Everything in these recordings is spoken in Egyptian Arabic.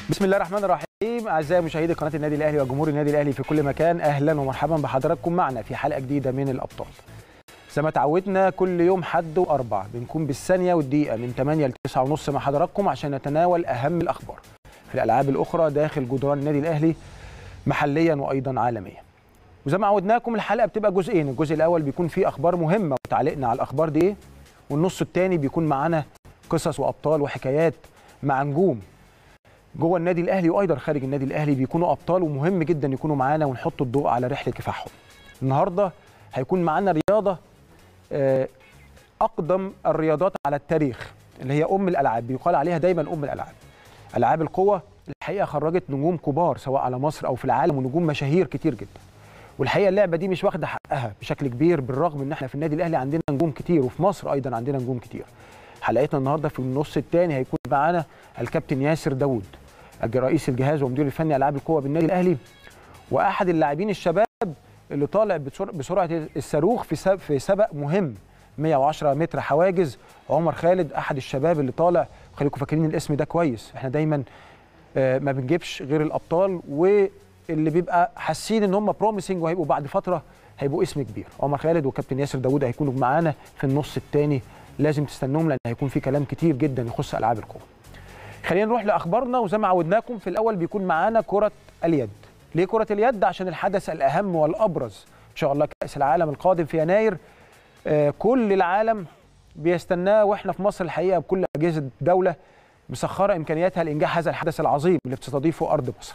بسم الله الرحمن الرحيم اعزائي مشاهدي قناه النادي الاهلي وجمهور النادي الاهلي في كل مكان اهلا ومرحبا بحضراتكم معنا في حلقه جديده من الابطال زي ما تعودنا كل يوم حد واربع بنكون بالثانيه والدقيقه من 8 ل 9 ونص مع حضراتكم عشان نتناول اهم الاخبار في الالعاب الاخرى داخل جدران النادي الاهلي محليا وايضا عالميا وزي ما عودناكم الحلقه بتبقى جزئين الجزء الاول بيكون فيه اخبار مهمه وتعليقنا على الاخبار دي والنص الثاني بيكون معانا قصص وابطال وحكايات مع نجوم جوه النادي الاهلي وايضا خارج النادي الاهلي بيكونوا ابطال ومهم جدا يكونوا معانا ونحط الضوء على رحله كفاحهم. النهارده هيكون معانا رياضه اقدم الرياضات على التاريخ اللي هي ام الالعاب بيقال عليها دايما ام الالعاب. العاب القوه الحقيقه خرجت نجوم كبار سواء على مصر او في العالم ونجوم مشاهير كتير جدا. والحقيقه اللعبه دي مش واخده حقها بشكل كبير بالرغم ان احنا في النادي الاهلي عندنا نجوم كتير وفي مصر ايضا عندنا نجوم كتير. حلقتنا النهارده في النص الثاني هيكون معانا الكابتن ياسر داوود رئيس الجهاز ومدير الفني العاب القوه بالنادي الاهلي واحد اللاعبين الشباب اللي طالع بسرعه الصاروخ في في سبق مهم 110 متر حواجز عمر خالد احد الشباب اللي طالع خليكم فاكرين الاسم ده كويس احنا دايما ما بنجيبش غير الابطال واللي بيبقى حاسين ان هم بروميسنج وهيبقوا بعد فتره هيبقوا اسم كبير عمر خالد وكابتن ياسر داوود هيكونوا معانا في النص الثاني لازم تستنوهم لان هيكون في كلام كتير جدا يخص العاب القوه خلينا نروح لاخبارنا وزي ما عودناكم في الاول بيكون معانا كره اليد ليه كره اليد عشان الحدث الاهم والابرز ان شاء الله كاس العالم القادم في يناير آه كل العالم بيستناه واحنا في مصر الحقيقه بكل اجهزه الدوله مسخره امكانياتها لانجاح هذا الحدث العظيم اللي بتستضيفه ارض مصر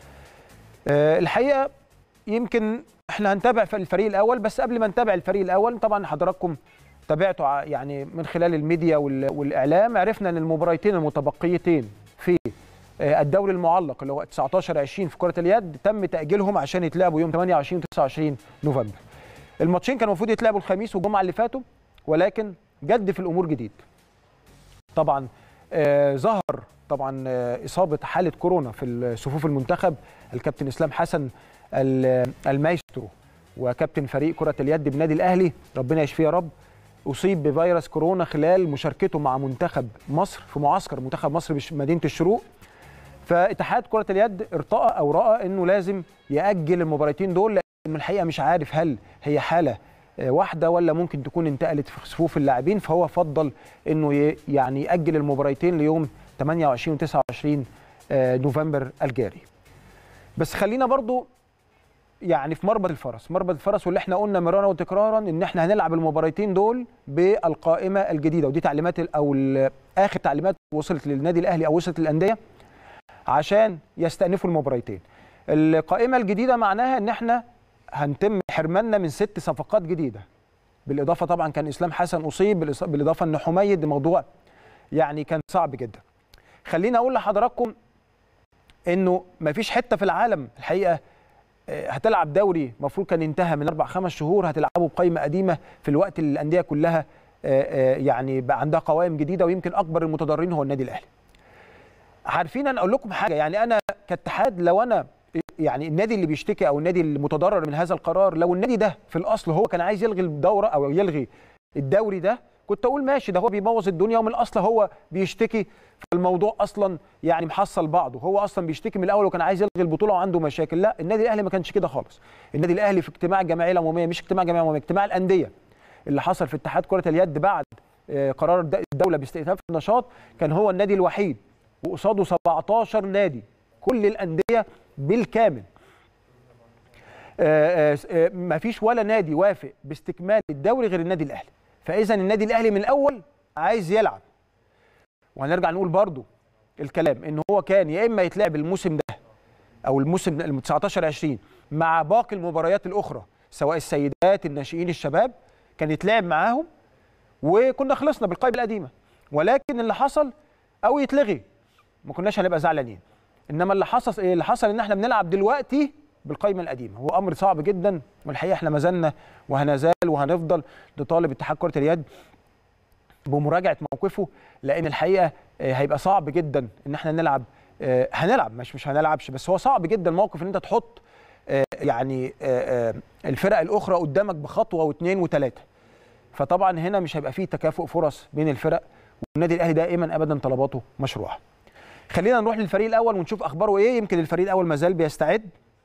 آه الحقيقه يمكن احنا هنتابع في الفريق الاول بس قبل ما نتابع الفريق الاول طبعا حضراتكم تابعته يعني من خلال الميديا والاعلام عرفنا ان المباراتين المتبقيتين في الدوري المعلق اللي هو 19 20 في كره اليد تم تاجيلهم عشان يتلعبوا يوم 28 و 29 نوفمبر. الماتشين كانوا المفروض يتلعبوا الخميس والجمعه اللي فاتوا ولكن جد في الامور جديد. طبعا آه ظهر طبعا آه اصابه حاله كورونا في صفوف المنتخب الكابتن اسلام حسن المايسترو وكابتن فريق كره اليد بالنادي الاهلي ربنا يشفيه يا رب اصيب بفيروس كورونا خلال مشاركته مع منتخب مصر في معسكر منتخب مصر بمدينه الشروق فاتحاد كره اليد ارتأى او راى انه لازم ياجل المباراتين دول لانه الحقيقه مش عارف هل هي حاله واحده ولا ممكن تكون انتقلت في صفوف اللاعبين فهو فضل انه يعني ياجل المباراتين ليوم 28 و 29 نوفمبر الجاري بس خلينا برضو يعني في مربط الفرس مربط الفرس واللي احنا قلنا مرارا وتكرارا ان احنا هنلعب المباراتين دول بالقائمه الجديده ودي تعليمات او اخر تعليمات وصلت للنادي الاهلي او وصلت للانديه عشان يستأنفوا المباراتين القائمه الجديده معناها ان احنا هنتم حرماننا من ست صفقات جديده بالاضافه طبعا كان اسلام حسن اصيب بالاضافه ان حميد موضوع يعني كان صعب جدا خليني اقول لحضراتكم انه مفيش حته في العالم الحقيقه هتلعب دوري المفروض كان انتهى من اربع خمس شهور هتلعبه بقائمه قديمه في الوقت اللي الانديه كلها يعني بقى عندها قوائم جديده ويمكن اكبر المتضررين هو النادي الاهلي. عارفين انا اقول لكم حاجه يعني انا كاتحاد لو انا يعني النادي اللي بيشتكي او النادي المتضرر من هذا القرار لو النادي ده في الاصل هو كان عايز يلغي الدوره او يلغي الدوري ده كنت اقول ماشي ده هو بيبوظ الدنيا ومن الاصل هو بيشتكي فالموضوع اصلا يعني محصل بعضه هو اصلا بيشتكي من الاول وكان عايز يلغي البطوله وعنده مشاكل لا النادي الاهلي ما كانش كده خالص النادي الاهلي في اجتماع الجمعيه العموميه مش اجتماع الجمعيه العموميه اجتماع الانديه اللي حصل في اتحاد كره اليد بعد قرار الدوله باستئناف النشاط كان هو النادي الوحيد وقصاده 17 نادي كل الانديه بالكامل ما فيش ولا نادي وافق باستكمال الدوري غير النادي الاهلي فاذا النادي الاهلي من الاول عايز يلعب وهنرجع نقول برضو الكلام ان هو كان يا اما يتلعب الموسم ده او الموسم ال 19 20 مع باقي المباريات الاخرى سواء السيدات الناشئين الشباب كان يتلعب معاهم وكنا خلصنا بالقائمه القديمه ولكن اللي حصل او يتلغي ما كناش هنبقى زعلانين انما اللي حصل ايه اللي حصل ان احنا بنلعب دلوقتي بالقائمه القديمه هو امر صعب جدا والحقيقه احنا ما زلنا وهنزال وهنفضل نطالب اتحاد كره اليد بمراجعه موقفه لان الحقيقه هيبقى صعب جدا ان احنا نلعب هنلعب مش مش هنلعبش بس هو صعب جدا موقف ان انت تحط يعني الفرق الاخرى قدامك بخطوه واثنين وثلاثه فطبعا هنا مش هيبقى فيه تكافؤ فرص بين الفرق والنادي الاهلي دائما ابدا طلباته مشروعه خلينا نروح للفريق الاول ونشوف اخباره ايه يمكن الفريق الاول ما زال بيستعد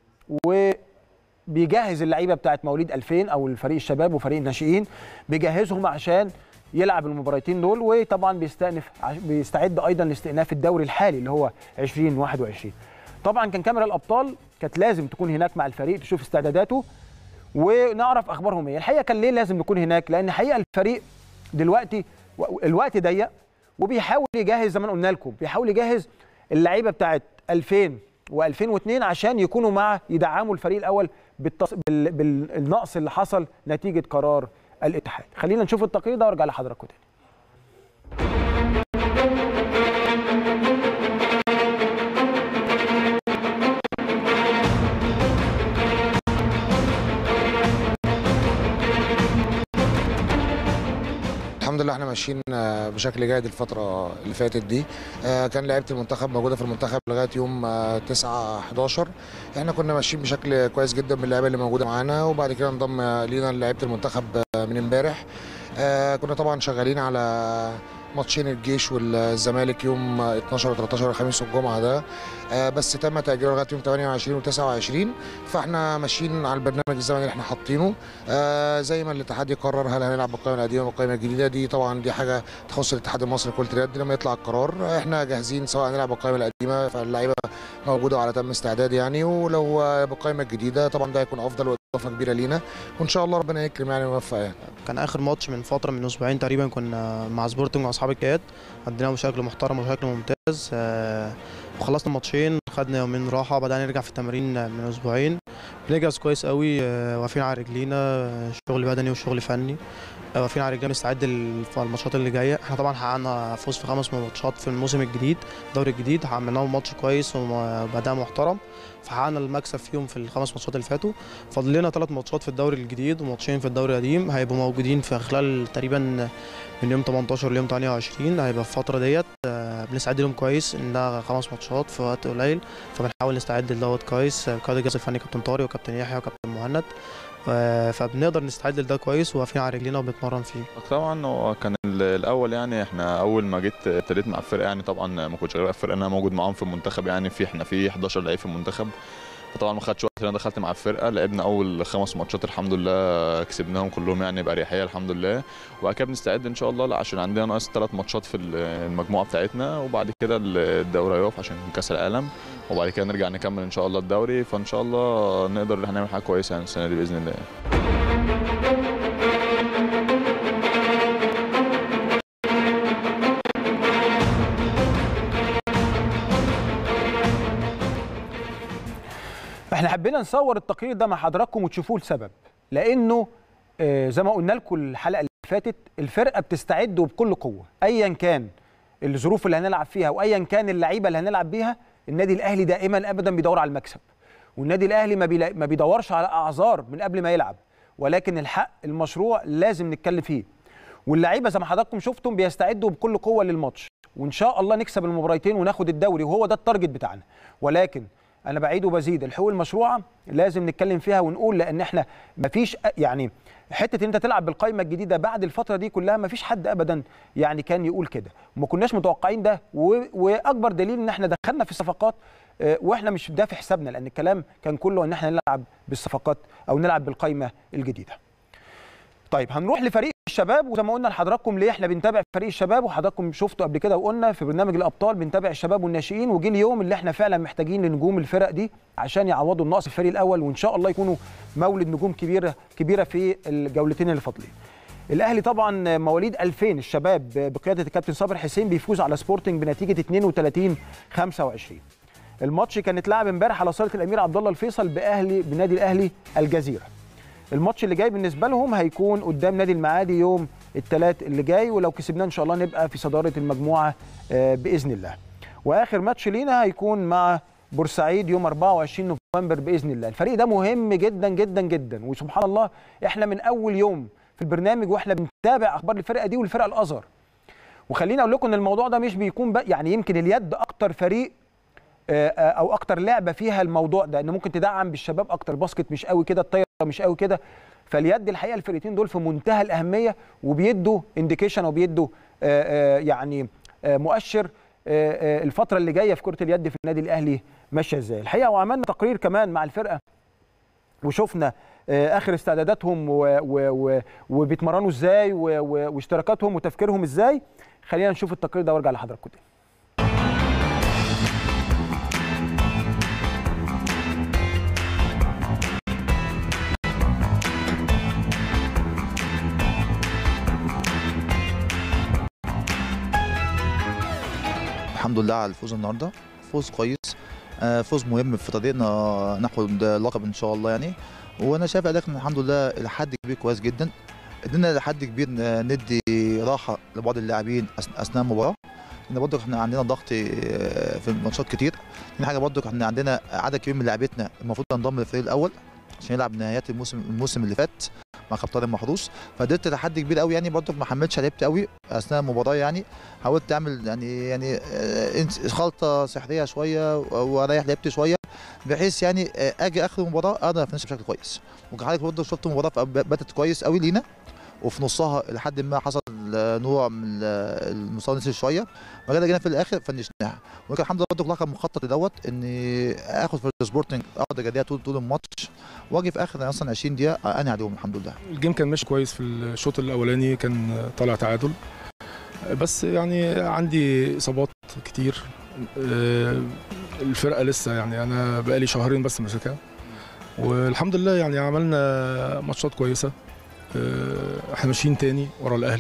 وبيجهز اللعيبه بتاعت مواليد 2000 او الفريق الشباب وفريق الناشئين بيجهزهم عشان يلعب المباراتين دول وطبعا بيستأنف بيستعد ايضا لاستئناف الدوري الحالي اللي هو 2021 طبعا كان كاميرا الابطال كانت لازم تكون هناك مع الفريق تشوف استعداداته ونعرف اخبارهم ايه الحقيقه كان ليه لازم نكون هناك لان الحقيقه الفريق دلوقتي الوقت ضيق وبيحاول يجهز زي ما قلنا لكم بيحاول يجهز اللعيبه بتاعت 2000 و2002 عشان يكونوا مع يدعموا الفريق الاول بالتص... بال... بالنقص اللي حصل نتيجه قرار الاتحاد خلينا نشوف التقرير ده وارجع لحضراتكم تاني الحمد لله احنا ماشيين بشكل جيد الفتره اللي فاتت دي كان لعيبه المنتخب موجوده في المنتخب لغايه يوم 9 11 احنا كنا ماشيين بشكل كويس جدا باللعيبه اللي موجوده معانا وبعد كده انضم لينا لعيبه المنتخب من امبارح كنا طبعا شغالين على ماتشين الجيش والزمالك يوم 12 و13 الخميس والجمعه ده بس تم تاجيله لغايه يوم 28 و29 فاحنا ماشيين على البرنامج الزمني اللي احنا حاطينه زي ما الاتحاد يقرر هل هنلعب بالقائمه القديمه بالقائمه الجديده دي طبعا دي حاجه تخص الاتحاد المصري لكره اليد لما يطلع القرار احنا جاهزين سواء هنلعب بالقائمه القديمه فاللعيبه موجوده على تم استعداد يعني ولو بالقائمه الجديده طبعا ده هيكون افضل اضافه كبيره لينا وان شاء الله ربنا يكرم يعني ويوفق يعني. كان اخر ماتش من فتره من اسبوعين تقريبا كنا مع سبورتنج واصحاب الكيات قديناه بشكل محترم وبشكل ممتاز آه وخلصنا الماتشين خدنا يومين راحه بدأنا نرجع في التمرين من اسبوعين بنجهز كويس قوي آه واقفين على رجلينا شغل بدني وشغل فني آه واقفين على رجلينا نستعد للماتشات اللي جايه احنا طبعا حققنا فوز في خمس ماتشات في الموسم الجديد الدوري الجديد عملناهم ماتش كويس وبدأ محترم فحققنا المكسب فيهم في الخمس ماتشات اللي فاتوا فاضل لنا ثلاث ماتشات في الدوري الجديد وماتشين في الدوري القديم هيبقوا موجودين في خلال تقريبا من يوم 18 ليوم 28 هيبقى في الفتره ديت بنستعد لهم كويس انها خمس ماتشات في وقت قليل فبنحاول نستعد لدوت كويس بقياده الجهاز الفني كابتن طارق وكابتن يحيى وكابتن مهند فبنقدر نستعد لده كويس وواقفين على رجلينا وبنتمرن فيه طبعا هو كان الاول يعني احنا اول ما جيت ابتديت مع الفرقه يعني طبعا ما كنتش غير الفرقه انا موجود معاهم في المنتخب يعني في احنا في 11 لعيب في المنتخب فطبعا ما خدش وقت انا دخلت مع الفرقه لعبنا اول خمس ماتشات الحمد لله كسبناهم كلهم يعني باريحيه الحمد لله وبعد كده بنستعد ان شاء الله عشان عندنا ناقص ثلاث ماتشات في المجموعه بتاعتنا وبعد كده الدوري هيقف عشان كاس العالم وبعد كده نرجع نكمل ان شاء الله الدوري فان شاء الله نقدر نعمل حاجه كويسه يعني السنه دي باذن الله احنا حبينا نصور التقرير ده مع حضراتكم وتشوفوه لسبب لانه آه زي ما قلنا لكم الحلقه اللي فاتت الفرقه بتستعد وبكل قوه ايا كان الظروف اللي هنلعب فيها وايا كان اللعيبه اللي هنلعب بيها النادي الاهلي دائما ابدا بيدور على المكسب والنادي الاهلي ما, بيلا... ما بيدورش على اعذار من قبل ما يلعب ولكن الحق المشروع لازم نتكلم فيه واللعيبه زي ما حضراتكم شفتم بيستعدوا بكل قوه للماتش وان شاء الله نكسب المباراتين وناخد الدوري وهو ده التارجت بتاعنا ولكن انا بعيد وبزيد الحقوق المشروعه لازم نتكلم فيها ونقول لان احنا مفيش يعني حته ان انت تلعب بالقائمه الجديده بعد الفتره دي كلها مفيش حد ابدا يعني كان يقول كده وما كناش متوقعين ده واكبر دليل ان احنا دخلنا في الصفقات واحنا مش ده في حسابنا لان الكلام كان كله ان احنا نلعب بالصفقات او نلعب بالقائمه الجديده طيب هنروح لفريق الشباب وزي ما قلنا لحضراتكم ليه احنا بنتابع فريق الشباب وحضراتكم شفتوا قبل كده وقلنا في برنامج الابطال بنتابع الشباب والناشئين وجه اليوم اللي احنا فعلا محتاجين لنجوم الفرق دي عشان يعوضوا النقص الفريق الاول وان شاء الله يكونوا مولد نجوم كبيره كبيره في الجولتين اللي فاضلين. الاهلي طبعا مواليد 2000 الشباب بقياده الكابتن صابر حسين بيفوز على سبورتنج بنتيجه 32 25. الماتش كان اتلعب امبارح على صاله الامير عبد الله الفيصل باهلي بنادي الاهلي الجزيره. الماتش اللي جاي بالنسبه لهم هيكون قدام نادي المعادي يوم الثلاث اللي جاي ولو كسبناه ان شاء الله نبقى في صداره المجموعه باذن الله. واخر ماتش لينا هيكون مع بورسعيد يوم 24 نوفمبر باذن الله، الفريق ده مهم جدا جدا جدا وسبحان الله احنا من اول يوم في البرنامج واحنا بنتابع اخبار الفرقه دي والفرقه الازهر. وخليني اقول لكم ان الموضوع ده مش بيكون بقى يعني يمكن اليد اكتر فريق او اكتر لعبه فيها الموضوع ده ان ممكن تدعم بالشباب اكتر باسكت مش قوي كده الطايره مش قوي كده فاليد الحقيقه الفرقتين دول في منتهى الاهميه وبيدوا انديكيشن او بيدوا يعني مؤشر آه، آه، الفتره اللي جايه في كره اليد في النادي الاهلي ماشيه ازاي الحقيقه وعملنا تقرير كمان مع الفرقه وشفنا آه، اخر استعداداتهم و- و- و- وبيتمرنوا ازاي و- و- واشتراكاتهم وتفكيرهم ازاي خلينا نشوف التقرير ده وارجع لحضراتكم تاني الحمد لله على الفوز النهارده فوز كويس آه، فوز مهم في طريقنا ناخد لقب ان شاء الله يعني وانا شايف ادائنا الحمد لله الى حد كبير كويس جدا قدرنا الى حد كبير آه، ندي راحه لبعض اللاعبين أث- اثناء المباراه لان برضه احنا عندنا ضغط آه، في الماتشات كتير تاني حاجه برضه احنا عندنا عدد كبير من لاعبتنا المفروض تنضم للفريق الاول عشان يلعب نهايات الموسم الموسم اللي فات مع كابتن المحروس فقدرت لحد كبير قوي يعني برضه ما حملتش لعبت قوي اثناء المباراه يعني حاولت اعمل يعني يعني آه، انت- خلطه سحريه شويه واريح لعبت شويه بحيث يعني آه، اجي اخر المباراه اقدر افنش بشكل كويس وكذلك برضه شفت مباراه ف- باتت كويس قوي لينا وفي نصها لحد ما حصل آه، نوع من ال- المستوى نزل شويه وبعد كده جينا في الاخر فنشناها وكان الحمد لله برضه كلها كان مخطط دوت اني اخد في السبورتنج اقعد اجريها طول طول الماتش واجي في اخر اصلا 20 دقيقه انهي عليهم الحمد لله الجيم كان ماشي كويس في الشوط الاولاني كان طالع تعادل بس يعني عندي اصابات كتير آه، الفرقه لسه يعني انا بقالي شهرين بس ماسكها والحمد لله يعني عملنا ماتشات كويسه آه، احنا ماشيين تاني ورا الاهلي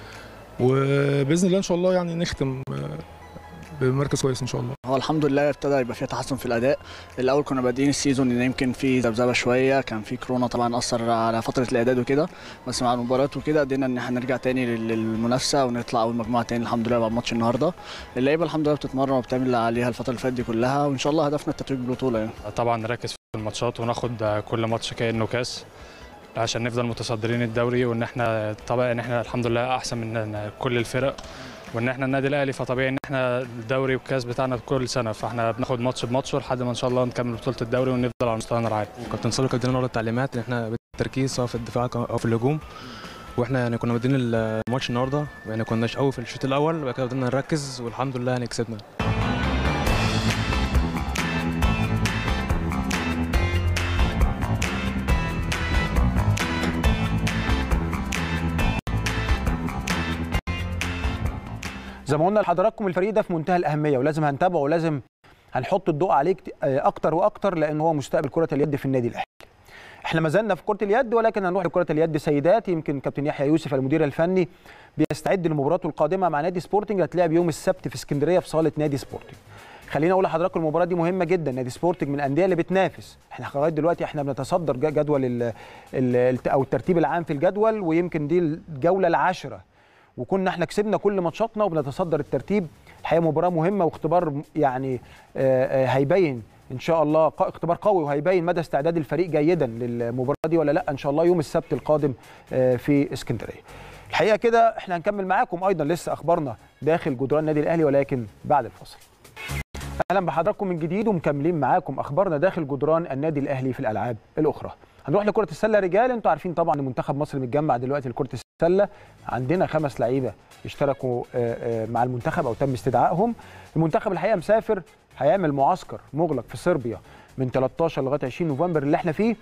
وباذن الله ان شاء الله يعني نختم آه، بمركز كويس ان شاء الله هو الحمد لله ابتدى يبقى فيه تحسن في الاداء الاول كنا بادئين السيزون ان يمكن في ذبذبه شويه كان في كورونا طبعا اثر على فتره الاعداد وكده بس مع المباريات وكده قدرنا ان احنا نرجع تاني لل- للمنافسه ونطلع اول مجموعه تاني الحمد لله بعد ماتش النهارده اللعيبه الحمد لله بتتمرن وبتعمل اللي عليها الفتره اللي فاتت دي كلها وان شاء الله هدفنا التتويج بالبطوله يعني طبعا نركز في الماتشات وناخد كل ماتش كانه كاس عشان نفضل متصدرين الدوري وان احنا طبعا ان احنا الحمد لله احسن من كل الفرق وان احنا النادي الاهلي فطبيعي ان احنا الدوري والكاس بتاعنا كل سنه فاحنا بناخد ماتش بماتش لحد ما ان شاء الله نكمل بطوله الدوري ونفضل على مستوانا العالي كابتن صالح كان ادانا النهارده التعليمات ان احنا بالتركيز سواء في الدفاع او في الهجوم واحنا يعني كنا بادئين الماتش النهارده يعني كناش قوي في الشوط الاول وبعد كده بدنا نركز والحمد لله يعني كسبنا زي ما قلنا لحضراتكم الفريق ده في منتهى الاهميه ولازم هنتابعه ولازم هنحط الضوء عليه كت- آه، اكتر واكتر لان هو مستقبل كره اليد في النادي الاهلي. احنا ما زلنا في كره اليد ولكن هنروح لكره اليد سيدات يمكن كابتن يحيى يوسف المدير الفني بيستعد لمباراته القادمه مع نادي سبورتنج هتلعب يوم السبت في اسكندريه في صاله نادي سبورتنج. خلينا اقول لحضراتكم المباراه دي مهمه جدا نادي سبورتنج من الانديه اللي بتنافس احنا لغايه دلوقتي احنا بنتصدر ج- جدول ال ال او الترتيب العام في الجدول ويمكن دي الجوله العاشره وكنا احنا كسبنا كل ماتشاتنا وبنتصدر الترتيب الحقيقه مباراه مهمه واختبار م- يعني آه، آه، هيبين ان شاء الله ق- اختبار قوي وهيبين مدى استعداد الفريق جيدا للمباراه دي ولا لا ان شاء الله يوم السبت القادم آه، في اسكندريه الحقيقه كده احنا هنكمل معاكم ايضا لسه اخبارنا داخل جدران النادي الاهلي ولكن بعد الفاصل اهلا بحضراتكم من جديد ومكملين معاكم اخبارنا داخل جدران النادي الاهلي في الالعاب الاخرى هنروح لكره السله رجال انتوا عارفين طبعا ان منتخب مصر متجمع دلوقتي لكره السله عندنا خمس لعيبه اشتركوا آه، آه، مع المنتخب او تم استدعائهم المنتخب الحقيقه مسافر هيعمل معسكر مغلق في صربيا من 13 لغايه 20 نوفمبر اللي احنا فيه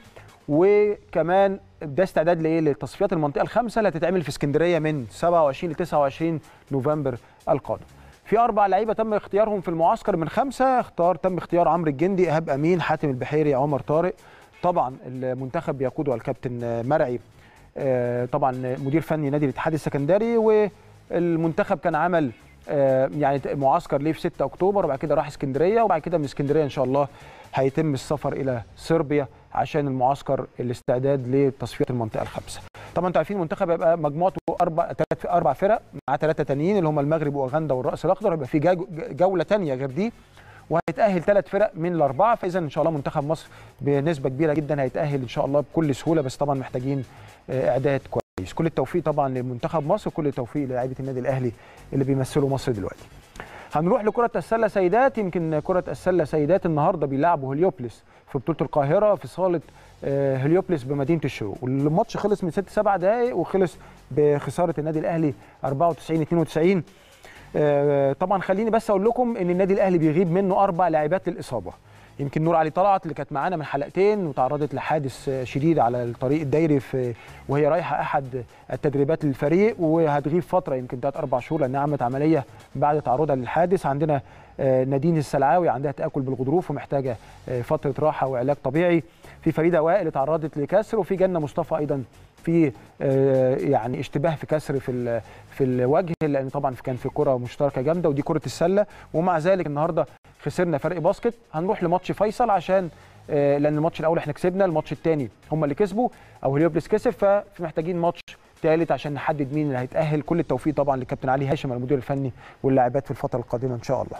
وكمان ده استعداد لايه لتصفيات المنطقه الخامسه اللي هتتعمل في اسكندريه من 27 ل 29 نوفمبر القادم في اربع لعيبه تم اختيارهم في المعسكر من خمسه اختار تم اختيار عمرو الجندي ايهاب امين حاتم البحيري عمر طارق طبعا المنتخب بيقوده الكابتن مرعي آه، طبعا مدير فني نادي الاتحاد السكندري والمنتخب كان عمل آه، يعني معسكر ليه في 6 اكتوبر وبعد كده راح اسكندريه وبعد كده من اسكندريه ان شاء الله هيتم السفر الى صربيا عشان المعسكر الاستعداد لتصفيه المنطقه الخامسه. طبعا انتوا عارفين المنتخب هيبقى مجموعته اربع ثلاث اربع فرق مع ثلاثه تانيين اللي هم المغرب واوغندا والراس الاخضر هيبقى في جا- جوله ثانيه غير دي وهيتاهل ثلاث فرق من الاربعه فاذا ان شاء الله منتخب مصر بنسبه كبيره جدا هيتاهل ان شاء الله بكل سهوله بس طبعا محتاجين آه، اعداد كويس كل التوفيق طبعا لمنتخب مصر وكل التوفيق للاعيبه النادي الاهلي اللي بيمثلوا مصر دلوقتي هنروح لكرة السلة سيدات يمكن كرة السلة سيدات النهارده بيلعبوا هليوبلس في بطولة القاهرة في صالة آه، هليوبلس بمدينة الشروق والماتش خلص من 6 7 دقائق وخلص بخسارة النادي الأهلي 94 92 آه، طبعا خليني بس اقول لكم ان النادي الاهلي بيغيب منه اربع لاعبات للاصابه يمكن نور علي طلعت اللي كانت معانا من حلقتين وتعرضت لحادث آه، شديد على الطريق الدايري في وهي رايحه احد التدريبات للفريق وهتغيب فتره يمكن ثلاث اربع شهور لانها عملت عمليه بعد تعرضها للحادث عندنا آه، نادين السلعاوي عندها تاكل بالغضروف ومحتاجه آه، فتره راحه وعلاج طبيعي في فريده وائل اتعرضت لكسر وفي جنه مصطفى ايضا في آه، يعني اشتباه في كسر في ال- في الوجه لان طبعا كان في كره مشتركه جامده ودي كره السله ومع ذلك النهارده خسرنا فرق باسكت هنروح لماتش فيصل عشان آه، لان الماتش الاول احنا كسبنا الماتش الثاني هم اللي كسبوا او هليوبلس كسب فمحتاجين ماتش ثالث عشان نحدد مين اللي هيتاهل كل التوفيق طبعا للكابتن علي هاشم المدير الفني واللاعبات في الفتره القادمه ان شاء الله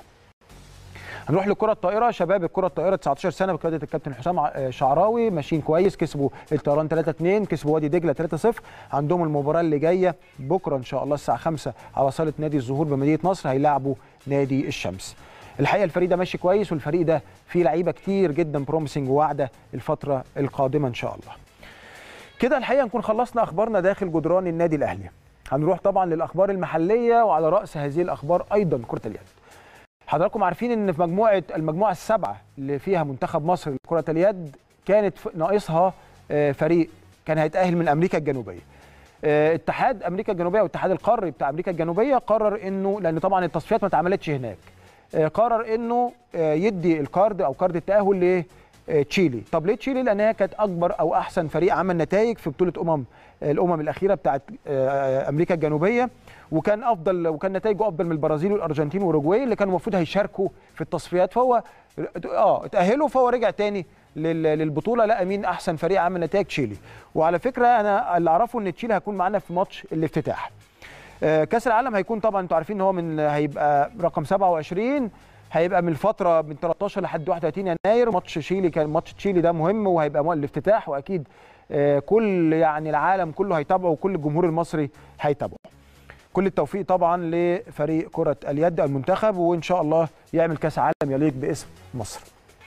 هنروح للكره الطائره شباب الكره الطائره 19 سنه بقياده الكابتن حسام ع- شعراوي ماشيين كويس كسبوا الطيران 3 2 كسبوا وادي دجله 3 0 عندهم المباراه اللي جايه بكره ان شاء الله الساعه 5 على صاله نادي الزهور بمدينه نصر هيلاعبوا نادي الشمس الحقيقه الفريق ده ماشي كويس والفريق ده فيه لعيبه كتير جدا بروميسنج وواعده الفتره القادمه ان شاء الله كده الحقيقه نكون خلصنا اخبارنا داخل جدران النادي الاهلي هنروح طبعا للاخبار المحليه وعلى راس هذه الاخبار ايضا كره اليد حضراتكم عارفين ان في مجموعه المجموعه السبعه اللي فيها منتخب مصر لكره اليد كانت ف- ناقصها آه، فريق كان هيتاهل من امريكا الجنوبيه آه، اتحاد امريكا الجنوبيه والاتحاد القاري بتاع امريكا الجنوبيه قرر انه لان طبعا التصفيات ما اتعملتش هناك آه، قرر انه آه، يدي الكارد او كارد التاهل لتشيلي طب ليه تشيلي لان هي كانت اكبر او احسن فريق عمل نتائج في بطوله امم الامم الاخيره بتاعت آه، امريكا الجنوبيه وكان افضل وكان نتائجه افضل من البرازيل والارجنتين واوروجواي اللي كانوا المفروض هيشاركوا في التصفيات فهو اه اتاهلوا فهو رجع تاني لل- للبطوله لقى مين احسن فريق عمل نتائج تشيلي وعلى فكره انا اللي اعرفه ان تشيلي هيكون معانا في ماتش الافتتاح آه، كاس العالم هيكون طبعا انتوا عارفين ان هو من هيبقى رقم 27 هيبقى من الفتره من 13 لحد 31 يناير ماتش تشيلي كان ماتش تشيلي ده مهم وهيبقى مو- الافتتاح واكيد آه، كل يعني العالم كله هيتابعه وكل الجمهور المصري هيتابعه كل التوفيق طبعا لفريق كره اليد المنتخب وان شاء الله يعمل كاس عالم يليق باسم مصر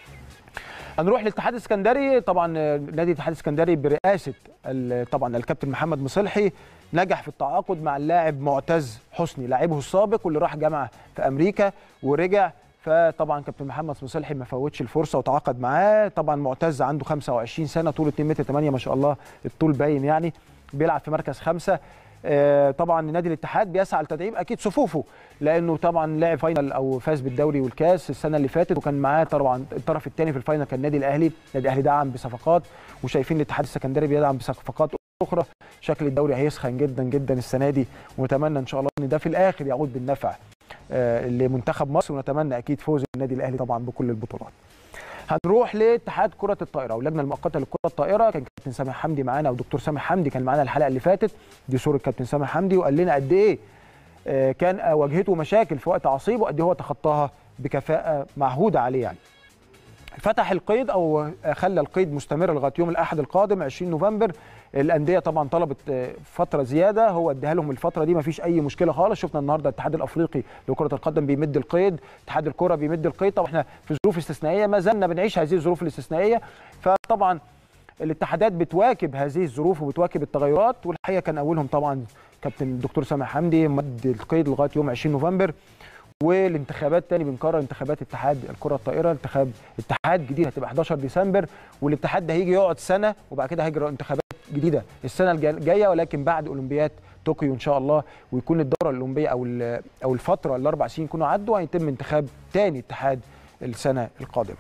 هنروح للاتحاد السكندري طبعا آه، نادي الاتحاد السكندري برئاسه ال- طبعا الكابتن محمد مصلحي نجح في التعاقد مع اللاعب معتز حسني لاعبه السابق واللي راح جامعه في امريكا ورجع فطبعا كابتن محمد مصلحي ما فوتش الفرصه وتعاقد معاه طبعا معتز عنده 25 سنه طوله 2 متر 8 ما شاء الله الطول باين يعني بيلعب في مركز خمسه آه، طبعا نادي الاتحاد بيسعى لتدعيم اكيد صفوفه لانه طبعا لعب فاينل او فاز بالدوري والكاس السنه اللي فاتت وكان معاه طبعا الطرف الثاني في الفاينل كان النادي الاهلي النادي الاهلي دعم بصفقات وشايفين الاتحاد السكندري بيدعم بصفقات اخرى شكل الدوري هيسخن جدا جدا السنه دي ونتمنى ان شاء الله ان ده في الاخر يعود بالنفع آه، لمنتخب مصر ونتمنى اكيد فوز النادي الاهلي طبعا بكل البطولات هنروح لاتحاد كره الطائره واللجنه المؤقته لكره الطائره كان كابتن سامح حمدي معانا ودكتور سامح حمدي كان معانا الحلقه اللي فاتت دي صوره كابتن سامح حمدي وقال لنا قد ايه آه، كان آه، واجهته مشاكل في وقت عصيب وقد ايه هو تخطاها بكفاءه معهوده عليه يعني فتح القيد او خلى القيد مستمر لغايه يوم الاحد القادم 20 نوفمبر الانديه طبعا طلبت آه، فتره زياده هو اداها لهم الفتره دي ما فيش اي مشكله خالص شفنا النهارده الاتحاد الافريقي لكره القدم بيمد القيد اتحاد الكره بيمد القيد طبعا احنا في ظروف استثنائيه ما زلنا بنعيش هذه الظروف الاستثنائيه فطبعا الاتحادات بتواكب هذه الظروف وبتواكب التغيرات والحقيقه كان اولهم طبعا كابتن الدكتور سامح حمدي مد القيد لغايه يوم 20 نوفمبر والانتخابات تاني بنكرر انتخابات اتحاد الكره الطائره انتخاب اتحاد جديد هتبقى 11 ديسمبر والاتحاد ده هيجي يقعد سنه وبعد كده هيجرى انتخابات جديده السنه الجا- الجايه ولكن بعد اولمبياد طوكيو ان شاء الله ويكون الدوره الاولمبيه او ال- او الفتره الاربع سنين يكونوا عدوا وهيتم انتخاب تاني اتحاد السنه القادمه.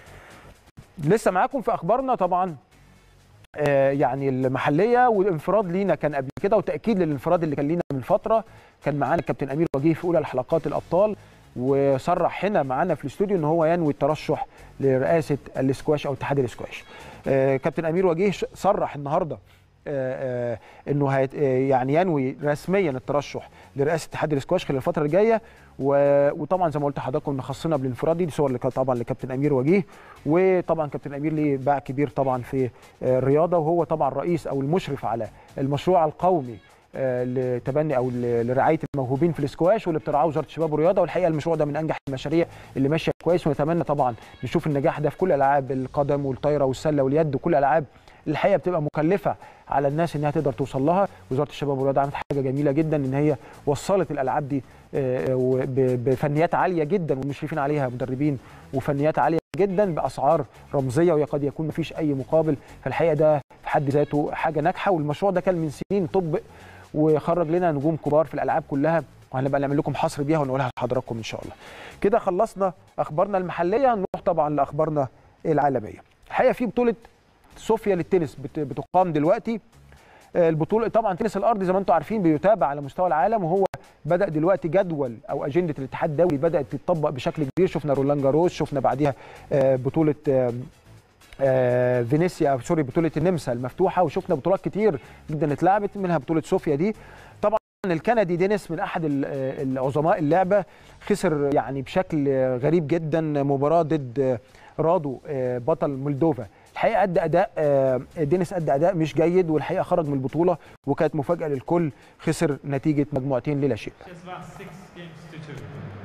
لسه معاكم في اخبارنا طبعا آه، يعني المحليه والانفراد لينا كان قبل كده وتاكيد للانفراد اللي كان لينا من فتره كان معانا الكابتن امير وجيه في اولى الحلقات الابطال وصرح هنا معانا في الاستوديو ان هو ينوي الترشح لرئاسه الاسكواش او اتحاد الاسكواش. آه، كابتن امير وجيه ش- صرح النهارده آه، آه، انه هيت- آه، يعني ينوي رسميا الترشح لرئاسه اتحاد الاسكواش خلال الفتره الجايه و- وطبعا زي ما قلت لحضراتكم ان خصنا بالانفراد دي, دي صور اللي كانت طبعا لكابتن امير وجيه وطبعا كابتن امير ليه باع كبير طبعا في آه، الرياضه وهو طبعا رئيس او المشرف على المشروع القومي آه، لتبني او ل- لرعايه الموهوبين في الاسكواش واللي بترعاه وزاره الشباب والرياضه والحقيقه المشروع ده من انجح المشاريع اللي ماشيه كويس ونتمنى طبعا نشوف النجاح ده في كل العاب القدم والطايره والسله واليد وكل الالعاب الحقيقه بتبقى مكلفه على الناس انها تقدر توصل لها وزاره الشباب والرياضه عملت حاجه جميله جدا ان هي وصلت الالعاب دي آه، وب- بفنيات عاليه جدا والمشرفين عليها مدربين وفنيات عاليه جدا باسعار رمزيه وقد يكون مفيش اي مقابل فالحقيقه ده في حد ذاته حاجه ناجحه والمشروع ده كان من سنين طبق وخرج لنا نجوم كبار في الالعاب كلها وهنبقى نعمل لكم حصر بيها ونقولها لحضراتكم ان شاء الله. كده خلصنا اخبارنا المحليه نروح طبعا لاخبارنا العالميه. الحقيقه في بطوله صوفيا للتنس بت- بتقام دلوقتي آه، البطوله طبعا تنس الارض زي ما انتم عارفين بيتابع على مستوى العالم وهو بدا دلوقتي جدول او اجنده الاتحاد الدولي بدات تتطبق بشكل كبير شفنا رولان جاروس شفنا بعديها آه، بطوله آه، آه، فينيسيا سوري بطوله النمسا المفتوحه وشفنا بطولات كتير جدا اتلعبت منها بطوله صوفيا دي طبعا الكندي دينيس من احد ال- آه، العظماء اللعبه خسر يعني بشكل آه، غريب جدا مباراه ضد آه، رادو آه، بطل مولدوفا الحقيقه ادى اداء آه، دينيس ادى اداء مش جيد والحقيقه خرج من البطوله وكانت مفاجاه للكل خسر نتيجه مجموعتين للا شيء Just six games to two.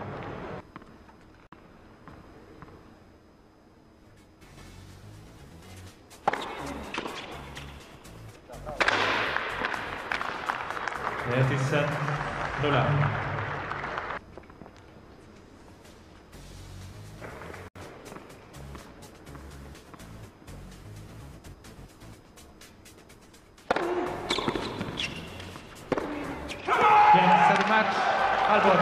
Net is set. Nolla. Game set match. Albon.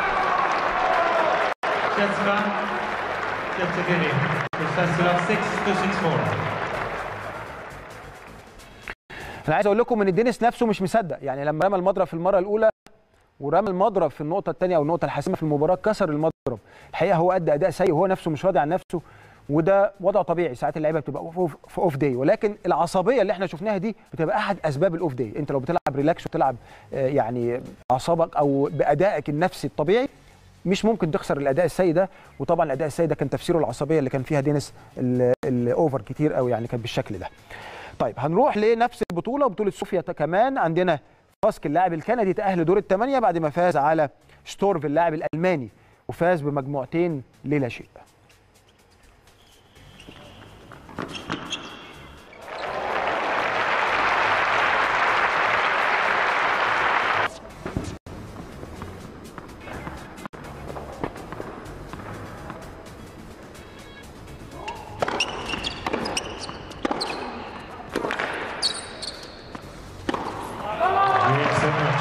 Jetsman. Jetsedini. Professor 6 to 6 4. انا عايز اقول لكم ان دينيس نفسه مش مصدق يعني لما رمى المضرب في المره الاولى ورمى المضرب في النقطه الثانيه او النقطه الحاسمه في المباراه كسر المضرب الحقيقه هو ادى اداء سيء وهو نفسه مش راضي عن نفسه وده وضع طبيعي ساعات اللعيبه بتبقى أوف- في اوف داي ولكن العصبيه اللي احنا شفناها دي بتبقى احد اسباب الاوف داي انت لو بتلعب ريلاكس وتلعب آه، يعني اعصابك او بادائك النفسي الطبيعي مش ممكن تخسر الاداء السيء ده وطبعا الاداء السيء ده كان تفسيره العصبيه اللي كان فيها دينيس ال- الاوفر كتير قوي يعني كان بالشكل ده طيب هنروح لنفس البطوله بطوله صوفيا كمان عندنا فاسك اللاعب الكندي تاهل دور الثمانيه بعد ما فاز على شتورف اللاعب الالماني وفاز بمجموعتين للا شيء Game set match.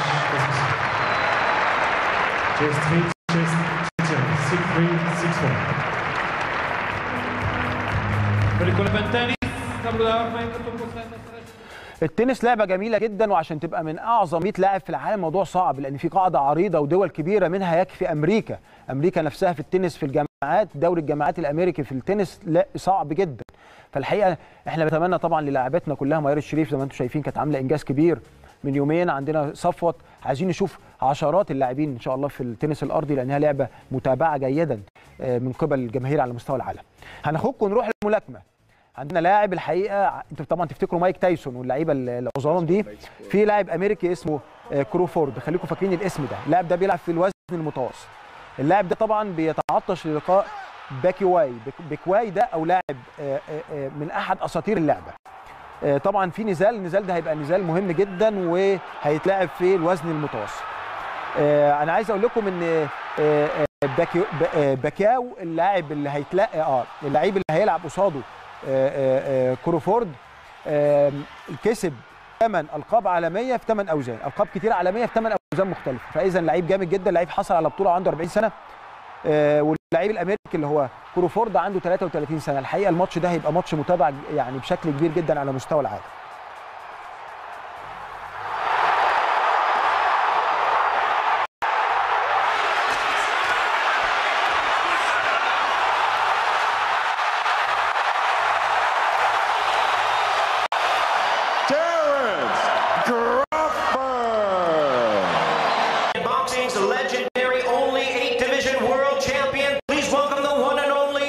Chase 3, chase 2, 6 3, 6 4. Pericolo Pantani. Tabula, Franco Tumpus, التنس لعبه جميله جدا وعشان تبقى من اعظم 100 لاعب في العالم موضوع صعب لان في قاعده عريضه ودول كبيره منها يكفي امريكا امريكا نفسها في التنس في الجامعات دوري الجامعات الامريكي في التنس لا صعب جدا فالحقيقه احنا بنتمنى طبعا للاعبتنا كلها ميار الشريف زي ما انتم شايفين كانت عامله انجاز كبير من يومين عندنا صفوت عايزين نشوف عشرات اللاعبين ان شاء الله في التنس الارضي لانها لعبه متابعه جيدا آه، من قبل الجماهير على مستوى العالم هناخدكم ونروح للملاكمه عندنا لاعب الحقيقه انتوا طبعا تفتكروا مايك تايسون واللعيبه العظام دي في لاعب امريكي اسمه آه، كروفورد خليكم فاكرين الاسم ده اللاعب ده بيلعب في الوزن المتوسط اللاعب ده طبعا بيتعطش للقاء باكي واي بك- بكواي ده او لاعب آه، آه، آه، من احد اساطير اللعبه آه، طبعا في نزال النزال ده هيبقى نزال مهم جدا وهيتلعب في الوزن المتوسط آه، انا عايز اقول لكم ان آه، آه، باكيو ب- آه، باكياو اللاعب اللي هيتلاقى اه اللعيب اللي هيلعب قصاده آه، آه، آه، كروفورد آه، كسب ثمان القاب عالميه في ثمان اوزان القاب كتير عالميه في ثمان اوزان مختلفه فاذا لعيب جامد جدا لعيب حصل على بطوله وعنده 40 سنه آه، واللعيب الامريكي اللي هو كروفورد عنده 33 سنه الحقيقه الماتش ده هيبقى ماتش متابع يعني بشكل كبير جدا على مستوى العالم Terrence Crawford. Boxing's legendary only eight division world champion. Please welcome the one and only